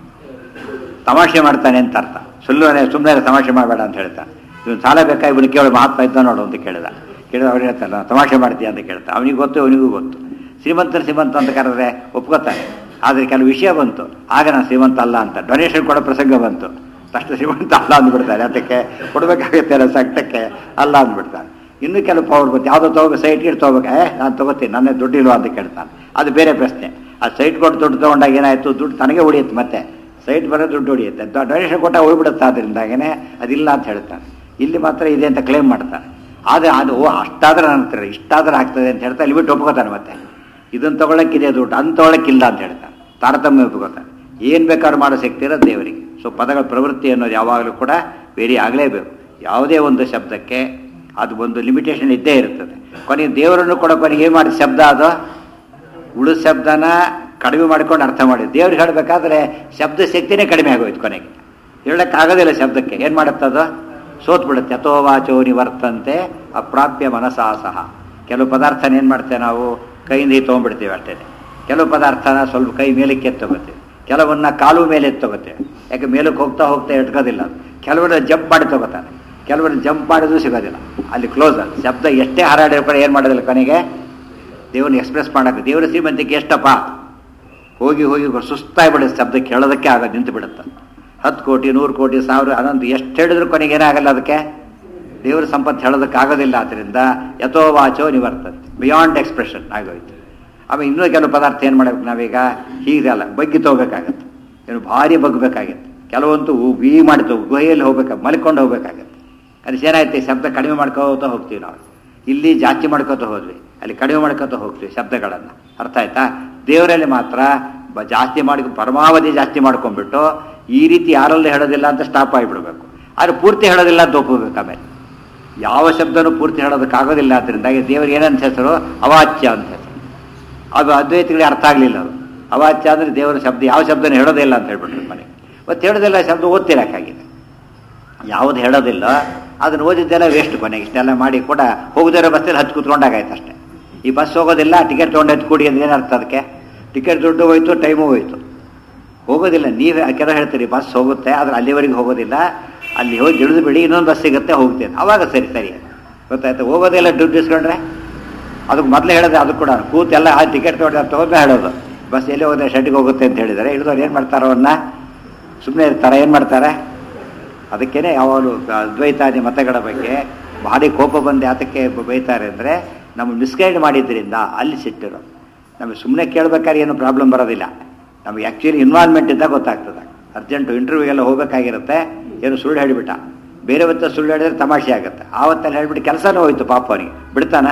ತಮಾಷೆ ಮಾಡ್ತಾನೆ ಅಂತ ಅರ್ಥ ಸುಳ್ಳು ಸುಮ್ಮನೆ ತಮಾಷೆ ಮಾಡಬೇಡ ಅಂತ ಹೇಳ್ತಾನೆ ಇವನು ಸಾಲ ಬೇಕಾ ಇವನು ಕೇಳಿ ಮಹಾತ್ಮ ಇದ್ದ ನೋಡು ಅಂತ ಕೇಳಿದ ಕೇಳಿದ ಅವ್ರು ಹೇಳ್ತಾನೆ ತಮಾಷೆ ಮಾಡ್ತೀಯ ಅಂತ ಕೇಳ್ತಾ ಅವನಿಗೆ ಗೊತ್ತು ಅವನಿಗೂ ಗೊತ್ತು ಶ್ರೀಮಂತರ ಶ್ರೀಮಂತ ಅಂತ ಕರೆದ್ರೆ ಒಪ್ಕೋತಾನೆ ಆದರೆ ಕೆಲವು ವಿಷಯ ಬಂತು ಆಗ ನಾನು ಶ್ರೀಮಂತ ಅಲ್ಲ ಅಂತ ಡೊನೇಷನ್ ಕೊಡೋ ಪ್ರಸಂಗ ಬಂತು ತಕ್ಷಣ ಶ್ರೀಮಂತ ಅಲ್ಲ ಅಂದ್ಬಿಡ್ತಾರೆ ಅದಕ್ಕೆ ಕೊಡಬೇಕಾಗುತ್ತೆ ಅನ್ನೋ ಸಟ್ಟಕ್ಕೆ ಅಲ್ಲ ಅಂದ್ಬಿಡ್ತಾನೆ ಇನ್ನೂ ಕೆಲವು ಪವರ್ ಬಂತು ಯಾವುದೋ ತಗೋ ಸೈಟ್ ಇಟ್ಟು ತೊಗೋಬೇಕು ಏ ನಾನು ತೊಗೋತೀನಿ ನನ್ನೇ ದುಡ್ಡಿಲ್ವಾ ಅಂತ ಕೇಳ್ತಾನೆ ಅದು ಬೇರೆ ಪ್ರಶ್ನೆ ಆ ಸೈಟ್ ಕೊಟ್ಟು ದುಡ್ಡು ತೊಗೊಂಡಾಗ ಏನಾಯಿತು ದುಡ್ಡು ತನಗೆ ಉಳಿಯುತ್ತೆ ಮತ್ತೆ ಸೈಟ್ ಬರೋ ದುಡ್ಡು ಉಳಿಯುತ್ತೆ ಡೊನೇಷನ್ ಕೊಟ್ಟಾಗ ಹೋಗ್ಬಿಡುತ್ತೆ ಅದರಿಂದಾಗೇ ಅದಿಲ್ಲ ಅಂತ ಹೇಳ್ತಾನೆ ಇಲ್ಲಿ ಮಾತ್ರ ಇದೆ ಅಂತ ಕ್ಲೇಮ್ ಮಾಡ್ತಾನೆ ಆದರೆ ಅದು ಓ ಅಷ್ಟಾದ್ರೆ ನನ್ನ ಹತ್ರ ಇಷ್ಟಾದ್ರೆ ಆಗ್ತದೆ ಅಂತ ಹೇಳ್ತಾ ಇಲ್ಲಿ ಬಿಟ್ಟು ಒಪ್ಕೋತಾನೆ ಮತ್ತೆ ಇದನ್ನು ತೊಗೊಳಕ್ಕಿದೆ ದುಡ್ಡು ಅನ್ ತೊಗೊಳಕ್ಕಿಲ್ಲ ಅಂತ ಹೇಳ್ತಾನೆ ತಾರತಮ್ಯ ಒಪ್ಕೋತಾನೆ ಏನು ಬೇಕಾದ್ರೂ ಮಾಡೋ ಶಕ್ತಿ ಇರೋದು ದೇವರಿಗೆ ಸೊ ಪದಗಳ ಪ್ರವೃತ್ತಿ ಅನ್ನೋದು ಯಾವಾಗಲೂ ಕೂಡ ವೇರಿ ಆಗಲೇಬೇಕು ಯಾವುದೇ ಒಂದು ಶಬ್ದಕ್ಕೆ ಅದು ಒಂದು ಲಿಮಿಟೇಷನ್ ಇದ್ದೇ ಇರ್ತದೆ ಕೊನೆಗೆ ದೇವರನ್ನು ಕೂಡ ಕೊನೆಗೆ ಏನು ಮಾಡಿದ ಶಬ್ದ ಅದು ಉಳಿದ ಶಬ್ದನ ಕಡಿಮೆ ಮಾಡ್ಕೊಂಡು ಅರ್ಥ ಮಾಡಿ ದೇವ್ರಿಗೆ ಹೇಳಬೇಕಾದ್ರೆ ಶಬ್ದ ಶಕ್ತಿನೇ ಕಡಿಮೆ ಆಗೋಯ್ತು ಕೊನೆಗೆ ಹೇಳಕ್ಕಾಗೋದಿಲ್ಲ ಶಬ್ದಕ್ಕೆ ಏನು ಮಾಡುತ್ತದು ಸೋತ್ ಬಿಡುತ್ತೆ ಅಥೋ ವಾಚೋ ನಿವರ್ತಂತೆ ಅಪ್ರಾಪ್ಯ ಮನಸಾ ಸಹ ಕೆಲವು ಪದಾರ್ಥನ ಏನು ಮಾಡ್ತೇವೆ ನಾವು ಕೈಯಿಂದ ತೊಗೊಂಡ್ಬಿಡ್ತೀವಿ ಅಷ್ಟೇ ಕೆಲವು ಪದಾರ್ಥನ ಸ್ವಲ್ಪ ಕೈ ಮೇಲಕ್ಕೆ ಎತ್ತೋಗುತ್ತೆ ಕೆಲವನ್ನ ಕಾಲು ಮೇಲೆ ಎತ್ತೋಗುತ್ತೆ ಯಾಕೆ ಮೇಲಕ್ಕೆ ಹೋಗ್ತಾ ಹೋಗ್ತಾ ಇಟ್ಕೋದಿಲ್ಲ ಅದು ಕೆಲವನ್ನ ಜಂಪ್ ಮಾಡಿ ತಗೋತಾನೆ ಕೆಲವನ್ನ ಜಂಪ್ ಮಾಡಿದ್ರು ಸಿಗೋದಿಲ್ಲ ಅಲ್ಲಿ ಕ್ಲೋಸ್ ಅದು ಶಬ್ದ ಎಷ್ಟೇ ಹಾರಾಡಿರೋ ಕೂಡ ಏನು ಮಾಡೋದಿಲ್ಲ ಕೊನೆಗೆ ದೇವ್ರನ್ನ ಎಕ್ಸ್ಪ್ರೆಸ್ ಮಾಡೋಕೆ ದೇವರ ಶ್ರೀಮಂತಿಕೆ ಎಷ್ಟಪ್ಪ ಹೋಗಿ ಹೋಗಿ ಸುಸ್ತಾಗ್ಬಿಡುತ್ತೆ ಶಬ್ದ ಕೇಳೋದಕ್ಕೆ ಆಗೋದು ನಿಂತು ಬಿಡುತ್ತೆ ಹತ್ತು ಕೋಟಿ ನೂರು ಕೋಟಿ ಸಾವಿರ ಅದೊಂದು ಎಷ್ಟು ಹೇಳಿದ್ರು ಕೊನೆಗೆ ಏನಾಗಲ್ಲ ಅದಕ್ಕೆ ದೇವರ ಸಂಪತ್ತು ಹೇಳೋದಕ್ಕೆ ಆಗೋದಿಲ್ಲ ಆದ್ದರಿಂದ ಯಥೋ ವಾಚೋ ನಿವರ್ತಂತೆ ಬಿಯಾಂಡ್ ಎಕ್ಸ್ಪ್ರೆಷನ್ ಆಗೋಯ್ತು ಆಮೇಲೆ ಇನ್ನೂ ಕೆಲವು ಪದಾರ್ಥ ಏನು ಮಾಡಬೇಕು ನಾವೀಗ ಹೀಗಲ್ಲ ಬಗ್ಗಿ ತಗೋಬೇಕಾಗತ್ತೆ ಏನು ಭಾರಿ ಬಗ್ಬೇಕಾಗತ್ತೆ ಕೆಲವೊಂದು ವಿ ಮಾಡ್ತವೆ ಗುಹೆಯಲ್ಲಿ ಹೋಗ್ಬೇಕು ಮಲ್ಕೊಂಡು ಹೋಗ್ಬೇಕಾಗತ್ತೆ ಅದು ಏನಾಯ್ತು ಶಬ್ದ ಕಡಿಮೆ ಮಾಡ್ಕೋತಾ ಹೋಗ್ತೀವಿ ನಾವು ಇಲ್ಲಿ ಜಾಸ್ತಿ ಮಾಡ್ಕೋತ ಹೋದ್ವಿ ಅಲ್ಲಿ ಕಡಿಮೆ ಮಾಡ್ಕೋತ ಹೋಗ್ತೀವಿ ಶಬ್ದಗಳನ್ನು ಅರ್ಥ ಆಯ್ತಾ ದೇವರಲ್ಲಿ ಮಾತ್ರ ಬ- ಜಾಸ್ತಿ ಮಾಡ್ಕೊ ಪರಮಾವಧಿ ಜಾಸ್ತಿ ಮಾಡ್ಕೊಂಡ್ಬಿಟ್ಟು ಈ ರೀತಿ ಯಾರಲ್ಲೂ ಹೇಳೋದಿಲ್ಲ ಅಂತ ಸ್ಟಾಪ್ ಆಗಿಬಿಡ್ಬೇಕು ಆದ್ರೆ ಪೂರ್ತಿ ಹೇಳೋದಿಲ್ಲ ಅಂತ ಒಪ್ಪಬೇಕು ಆಮೇಲೆ ಯಾವ ಶಬ್ದನೂ ಪೂರ್ತಿ ಹೇಳೋದಕ್ಕಾಗೋದಿಲ್ಲ ಅದರಿಂದಾಗಿ ದೇವರಿಗೆ ಏನಂತ ಹೆಸರು ಅವಾಚ್ಯ ಅಂತ ಹೆಸರು ಅದು ಅದ್ವೈತಗಳಿಗೆ ಅರ್ಥ ಆಗಲಿಲ್ಲ ಅದು ಅವಾಚ್ಯ ಅಂದರೆ ದೇವರ ಶಬ್ದ ಯಾವ ಶಬ್ದನೂ ಹೇಳೋದೇ ಇಲ್ಲ ಅಂತ ಹೇಳ್ಬಿಟ್ರು ಮನೆ ಮತ್ತು ಹೇಳೋದಿಲ್ಲ ಶಬ್ದ ಓದ್ತಿರಕ್ಕಾಗಿದೆ ಯಾವುದು ಹೇಳೋದಿಲ್ಲ ಅದನ್ನು ಓದಿದ್ದೆಲ್ಲ ವೇಸ್ಟ್ ಕೊನೆಗೆ ಇಷ್ಟೆಲ್ಲ ಮಾಡಿ ಕೂಡ ಹೋಗದಿರೋ ಬಸ್ಸಲ್ಲಿ ಹತ್ತು ಕೂತ್ಕೊಂಡಾಗಾಯ್ತು ಅಷ್ಟೇ ಈ ಬಸ್ ಹೋಗೋದಿಲ್ಲ ಟಿಕೆಟ್ ತೊಗೊಂಡು ಕೂಡಿ ಅಂದ್ರೆ ಏನರ್ಥ ಅದಕ್ಕೆ ಟಿಕೆಟ್ ದುಡ್ಡು ಹೋಯ್ತು ಟೈಮು ಹೋಯ್ತು ಹೋಗೋದಿಲ್ಲ ನೀವೇ ಕೆಲವು ಹೇಳ್ತೀರಿ ಬಸ್ ಹೋಗುತ್ತೆ ಆದರೆ ಅಲ್ಲಿವರೆಗೆ ಹೋಗೋದಿಲ್ಲ ಅಲ್ಲಿ ಹೋಗಿ ಇಳಿದು ಬಿಡಿ ಇನ್ನೊಂದು ಬಸ್ ಸಿಗುತ್ತೆ ಹೋಗ್ತೇನೆ ಅವಾಗ ಸರಿ ಸರಿ ಗೊತ್ತಾಯ್ತು ಹೋಗೋದೆಲ್ಲ ದುಡ್ಡು ಇಸ್ಕೊಂಡ್ರೆ ಅದಕ್ಕೆ ಮೊದಲೇ ಹೇಳಿದ್ರೆ ಅದು ಕೂಡ ಕೂತೆಲ್ಲ ಆ ಟಿಕೆಟ್ ತೊಗೊಂಡು ತೊಗೊಂಡು ಹೇಳೋದು ಬಸ್ ಎಲ್ಲಿ ಹೋದ್ರೆ ಶೆಡ್ಗೆ ಹೋಗುತ್ತೆ ಅಂತ ಹೇಳಿದರೆ ಇಳಿದವ್ರು ಏನು ಮಾಡ್ತಾರೋ ಅವನ್ನ ಸುಮ್ಮನೆ ಇರ್ತಾರೆ ಏನು ಮಾಡ್ತಾರೆ ಅದಕ್ಕೇನೆ ಯಾವಾಗಲೂ ಅದ್ವೈತಾದಿ ಮತಗಳ ಬಗ್ಗೆ ಭಾರಿ ಕೋಪ ಬಂದು ಯಾತಕ್ಕೆ ಬ- ಬೈತಾರೆ ಅಂದರೆ ನಮ್ಮ ಮಿಸ್ಗೈಡ್ ಮಾಡಿದ್ರಿಂದ ಅಲ್ಲಿ ಸಿಟ್ಟಿರೋ ನಮಗೆ ಸುಮ್ಮನೆ ಕೇಳ್ಬೇಕಾದ್ರೆ ಏನು ಪ್ರಾಬ್ಲಮ್ ಬರೋದಿಲ್ಲ ನಮಗೆ ಆ್ಯಕ್ಚುಲಿ ಇನ್ವಾಲ್ವ್ಮೆಂಟ್ ಇದ್ದಾಗ ಗೊತ್ತಾಗ್ತದೆ ಅರ್ಜೆಂಟು ಇಂಟರ್ವ್ಯೂಗೆಲ್ಲ ಹೋಗಬೇಕಾಗಿರುತ್ತೆ ಏನು ಸುಳ್ಳು ಹೇಳಿಬಿಟ್ಟ ಬೇರೆ ಹೊತ್ತ ಸುಳ್ಳು ಹೇಳಿದ್ರೆ ತಮಾಷೆ ಆಗುತ್ತೆ ಆವತ್ತಲ್ಲಿ ಹೇಳ್ಬಿಟ್ಟು ಕೆಲಸನೂ ಹೋಯ್ತು ಪಾಪ ಅವನಿಗೆ ಬಿಡ್ತಾನ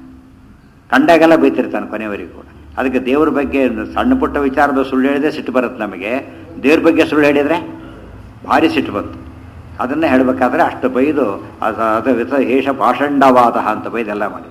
ಕಂಡಾಗೆಲ್ಲ ಬೈತಿರ್ತಾನೆ ಕೊನೆಯವರೆಗೂ ಕೂಡ ಅದಕ್ಕೆ ದೇವ್ರ ಬಗ್ಗೆ ಒಂದು ಸಣ್ಣ ಪುಟ್ಟ ವಿಚಾರದ ಸುಳ್ಳು ಹೇಳಿದ್ರೆ ಸಿಟ್ಟು ಬರುತ್ತೆ ನಮಗೆ ದೇವ್ರ ಬಗ್ಗೆ ಸುಳ್ಳು ಹೇಳಿದರೆ ಭಾರಿ ಸಿಟ್ಟು ಬಂತು ಅದನ್ನೇ ಹೇಳಬೇಕಾದ್ರೆ ಅಷ್ಟು ಬೈದು ಅದು ಅದು ವಿಧ ಹೇಷ ಪಾಷಂಡವಾದ ಅಂತ ಬೈದೆಲ್ಲ ಮಾಡಿ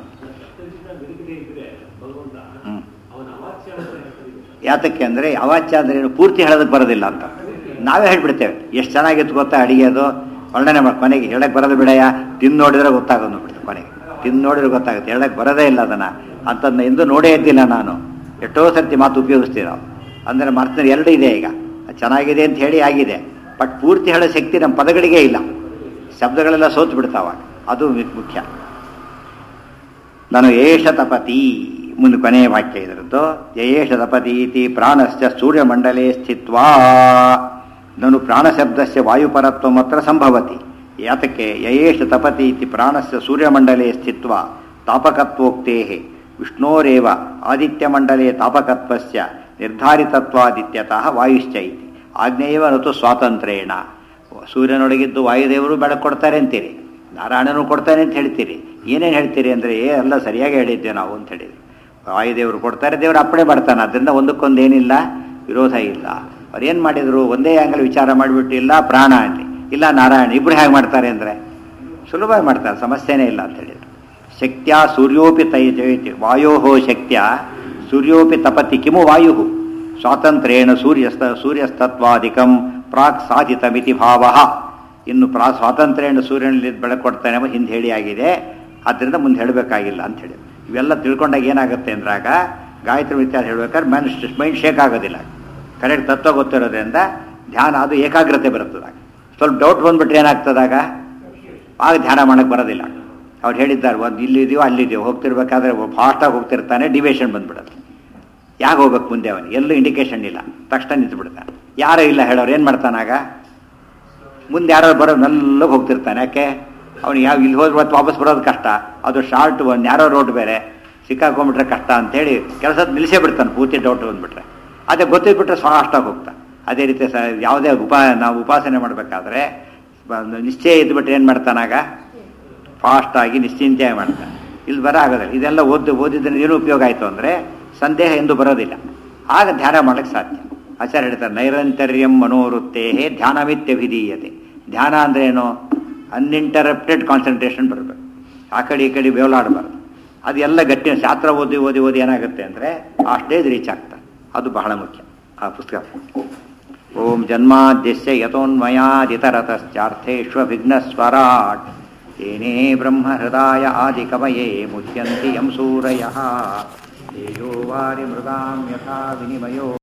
ಹ್ಞೂ ಯಾತಕ್ಕೆ ಅಂದರೆ ಅವಾಚ್ಯ ಅಂದರೆ ಏನು ಪೂರ್ತಿ ಹೇಳೋದಕ್ಕೆ ಬರೋದಿಲ್ಲ ಅಂತ ನಾವೇ ಹೇಳ್ಬಿಡ್ತೇವೆ ಎಷ್ಟು ಚೆನ್ನಾಗಿತ್ತು ಗೊತ್ತಾ ಅಡಿಗೆ ಅದು ವರ್ಣನೆ ಮಾಡಿ ಕೊನೆಗೆ ಹೇಳಕ್ಕೆ ಬರೋದು ಬಿಡಯ್ಯ ತಿಂದು ನೋಡಿದ್ರೆ ಗೊತ್ತಾಗೋದು ಬಿಡ್ತು ಕೊನೆಗೆ ತಿಂದು ನೋಡಿದ್ರೆ ಗೊತ್ತಾಗುತ್ತೆ ಹೇಳಕ್ಕೆ ಬರೋದೇ ಇಲ್ಲ ಅದನ್ನು ಅಂತಂದು ಎಂದೂ ನೋಡೇ ಇದ್ದಿಲ್ಲ ನಾನು ಎಷ್ಟೋ ಸರ್ತಿ ಮಾತು ಉಪಯೋಗಿಸ್ತೀವಿ ನಾವು ಅಂದರೆ ಮರ್ತನೆ ಎರಡು ಇದೆ ಈಗ ಅದು ಚೆನ್ನಾಗಿದೆ ಅಂತ ಹೇಳಿ ಆಗಿದೆ ಬಟ್ ಪೂರ್ತಿ ಹೇಳೋ ಶಕ್ತಿ ನಮ್ಮ ಪದಗಳಿಗೆ ಇಲ್ಲ ಶಬ್ದಗಳೆಲ್ಲ ಸೋತು ಬಿಡ್ತಾವ ಅದು ಮುಖ್ಯ ನಾನು ಏಷ ತಪತಿ ಮುಂದೆ ಕೊನೆಯ ವಾಕ್ಯ ಇದರದ್ದು ಯಯೇಷ ತಪತಿ ಇತಿ ಪ್ರಾಣಶ್ಚ ಸೂರ್ಯಮಂಡಲೇ ಸ್ಥಿತ್ವಾ ನಾನು ಪ್ರಾಣಶಬ್ದಸ್ಯ ವಾಯುಪರತ್ವ ಮಾತ್ರ ಸಂಭವತಿ ಯಾತಕ್ಕೆ ಯಯೇಷ ತಪತಿ ಇತಿ ಪ್ರಾಣಸ್ಯ ಸೂರ್ಯಮಂಡಲೇ ಸ್ಥಿತ್ವ ತಾಪಕತ್ವೋಕ್ತೇ ವಿಷ್ಣೋರೇವ ಆದಿತ್ಯಮಂಡಲೇ ತಾಪಕತ್ವಸ್ಯ ನಿರ್ಧಾರಿತತ್ವಾದಿತ್ಯತಃ ವಾಯುಶ್ಚ ಇತಿ ಆಗ್ನೇಯವ ನತು ಸ್ವಾತಂತ್ರ್ಯೇಣ ಸೂರ್ಯನೊಳಗಿದ್ದು ವಾಯುದೇವರು ಬೆಳಕು ಕೊಡ್ತಾರೆ ಅಂತೀರಿ ನಾರಾಯಣನು ಕೊಡ್ತಾನೆ ಅಂತ ಹೇಳ್ತೀರಿ ಏನೇನು ಹೇಳ್ತೀರಿ ಅಂದರೆ ಏ ಎಲ್ಲ ಸರಿಯಾಗಿ ಹೇಳಿದ್ದೆ ನಾವು ಅಂತ ಹೇಳಿದ್ವಿ ವಾಯುದೇವರು ಕೊಡ್ತಾರೆ ದೇವರು ಅಪ್ಪಣೆ ಬರ್ತಾನೆ ಅದರಿಂದ ಒಂದಕ್ಕೊಂದು ಏನಿಲ್ಲ ವಿರೋಧ ಇಲ್ಲ ಅವ್ರು ಏನು ಮಾಡಿದರು ಒಂದೇ ಆ್ಯಂಗಲ್ ವಿಚಾರ ಮಾಡಿಬಿಟ್ಟು ಇಲ್ಲ ಪ್ರಾಣ ಅಲ್ಲಿ ಇಲ್ಲ ನಾರಾಯಣ ಇಬ್ಬರು ಹೇಗೆ ಮಾಡ್ತಾರೆ ಅಂದರೆ ಸುಲಭವಾಗಿ ಮಾಡ್ತಾರೆ ಸಮಸ್ಯೆನೇ ಇಲ್ಲ ಅಂತ ಹೇಳಿದ್ರು ಶಕ್ತ್ಯ ಸೂರ್ಯೋಪಿ ತೈ ಜಯತಿ ವಾಯೋ ಶಕ್ತ್ಯ ಸೂರ್ಯೋಪಿ ತಪತಿ ಕಿಮು ವಾಯು ಸ್ವಾತಂತ್ರ್ಯೇಣ ಸೂರ್ಯಸ್ತ ಸೂರ್ಯಸ್ತತ್ವಾದಿಕಂ ಪ್ರಾಕ್ ಸಾಧಿತಮಿತಿ ಭಾವ ಇನ್ನು ಪ್ರಾ ಸ್ವಾತಂತ್ರ್ಯೇಣ ಸೂರ್ಯನಲ್ಲಿ ಬೆಳಕು ಕೊಡ್ತಾನೆ ಎಂಬ ಹಿಂದೆ ಹೇಳಿ ಆಗಿದೆ ಆದ್ದರಿಂದ ಮುಂದೆ ಹೇಳಬೇಕಾಗಿಲ್ಲ ಅಂತ ಹೇಳಿ ಇವೆಲ್ಲ ತಿಳ್ಕೊಂಡಾಗ ಏನಾಗುತ್ತೆ ಅಂದ್ರಾಗ ಗಾಯತ್ರಿ ವಿಚಾರ ಹೇಳ್ಬೇಕಾದ್ರೆ ಮೈಂಡ್ ಮೈಂಡ್ ಶೇಕ್ ಆಗೋದಿಲ್ಲ ಕರೆಕ್ಟ್ ತತ್ವ ಗೊತ್ತಿರೋದ್ರಿಂದ ಧ್ಯಾನ ಅದು ಏಕಾಗ್ರತೆ ಬರುತ್ತದಾಗ ಸ್ವಲ್ಪ ಡೌಟ್ ಬಂದ್ಬಿಟ್ರೆ ಏನಾಗ್ತದಾಗ ಆಗ ಧ್ಯಾನ ಮಾಡಕ್ಕೆ ಬರೋದಿಲ್ಲ ಅವ್ರು ಹೇಳಿದ್ದಾರೆ ಒಂದು ಇಲ್ಲಿದೆಯೋ ಅಲ್ಲಿದೆಯೋ ಹೋಗ್ತಿರ್ಬೇಕಾದ್ರೆ ಫಾಸ್ಟಾಗಿ ಹೋಗ್ತಿರ್ತಾನೆ ಡಿವೇಷನ್ ಬಂದ್ಬಿಡುತ್ತೆ ಯಾಕೆ ಹೋಗ್ಬೇಕು ಮುಂದೆ ಅವನು ಎಲ್ಲೂ ಇಂಡಿಕೇಶನ್ ಇಲ್ಲ ತಕ್ಷಣ ನಿಂತು ಬಿಡ್ತಾನೆ ಯಾರೂ ಇಲ್ಲ ಹೇಳೋರು ಏನು ಮಾಡ್ತಾನಾಗ ಮುಂದೆ ಯಾರೋ ಬರೋ ಮೆಲ್ಲಗೆ ಹೋಗ್ತಿರ್ತಾನೆ ಯಾಕೆ ಅವ್ನು ಯಾವ ಇಲ್ಲಿ ಹೋದ್ರೆ ಮತ್ತೆ ವಾಪಸ್ ಬರೋದು ಕಷ್ಟ ಅದು ಶಾರ್ಟ್ ಒಂದು ನ್ಯಾರೋ ರೋಡ್ ಬೇರೆ ಸಿಕ್ಕಾಕೊಂಡ್ಬಿಟ್ರೆ ಕಷ್ಟ ಅಂತೇಳಿ ಕೆಲಸ ನಿಲ್ಲಿಸೇ ಬಿಡ್ತಾನೆ ಪೂರ್ತಿ ಡೌಟ್ ಬಂದ್ಬಿಟ್ರೆ ಅದೇ ಗೊತ್ತಿದ್ಬಿಟ್ರೆ ಫಾಸ್ಟಾಗಿ ಹೋಗ್ತಾ ಅದೇ ರೀತಿ ಸ ಯಾವುದೇ ಉಪಾ ನಾವು ಉಪಾಸನೆ ಮಾಡಬೇಕಾದ್ರೆ ನಿಶ್ಚಯ ಇದ್ಬಿಟ್ರೆ ಏನು ಮಾಡ್ತಾನಾಗ ಫಾಸ್ಟಾಗಿ ನಿಶ್ಚಿಂತೆಯಾಗಿ ಮಾಡ್ತಾನೆ ಇಲ್ಲಿ ಬರ ಆಗೋದಿಲ್ಲ ಇದೆಲ್ಲ ಓದಿ ಓದಿದ್ರೆ ಏನು ಉಪಯೋಗ ಆಯಿತು ಅಂದರೆ ಸಂದೇಹ ಎಂದು ಬರೋದಿಲ್ಲ ಆಗ ಧ್ಯಾನ ಮಾಡಕ್ಕೆ ಸಾಧ್ಯ ಆಚಾರ್ಯ ಹೇಳ್ತಾರೆ ನೈರಂತರ್ಯಂ ಮನೋವೃತ್ತೇ ಧ್ಯಾನವಿತ್ಯಭಿಧೀಯತೆ ಧ್ಯಾನ ಅಂದ್ರೆ ಏನು ಅನ್ಇಂಟರಪ್ಟೆಡ್ ಕಾನ್ಸಂಟ್ರೇಷನ್ ಬರಬೇಕು ಆ ಕಡೆ ಈ ಕಡೆ ಬೇವಲಾಡಬಾರ್ದು ಅದೆಲ್ಲ ಗಟ್ಟಿ ಶಾಸ್ತ್ರ ಓದಿ ಓದಿ ಓದಿ ಏನಾಗುತ್ತೆ ಅಂದರೆ ಆ ಸ್ಟೇಜ್ ರೀಚ್ ಆಗ್ತಾರೆ ಅದು ಬಹಳ ಮುಖ್ಯ ಆ ಪುಸ್ತಕ ಓಂ ಜನ್ಮಾದ್ಯಸ್ಯ ಯತೋನ್ಮಯಾದಿತರತಶ್ಚಾರ್ಥೇಷ್ವಭಿಘ್ನಸ್ವರಾಟ್ ತೇನೇ ಬ್ರಹ್ಮ ಹೃದಯ ಆದಿಕವಯೇ ಮುಚ್ಯಂತಿ ಯಂ ಸೂರಯಃ ತೇಜೋ ವಾರಿ ಮೃಗಾಂ ಯಥಾ ವಿನಿಮಯೋ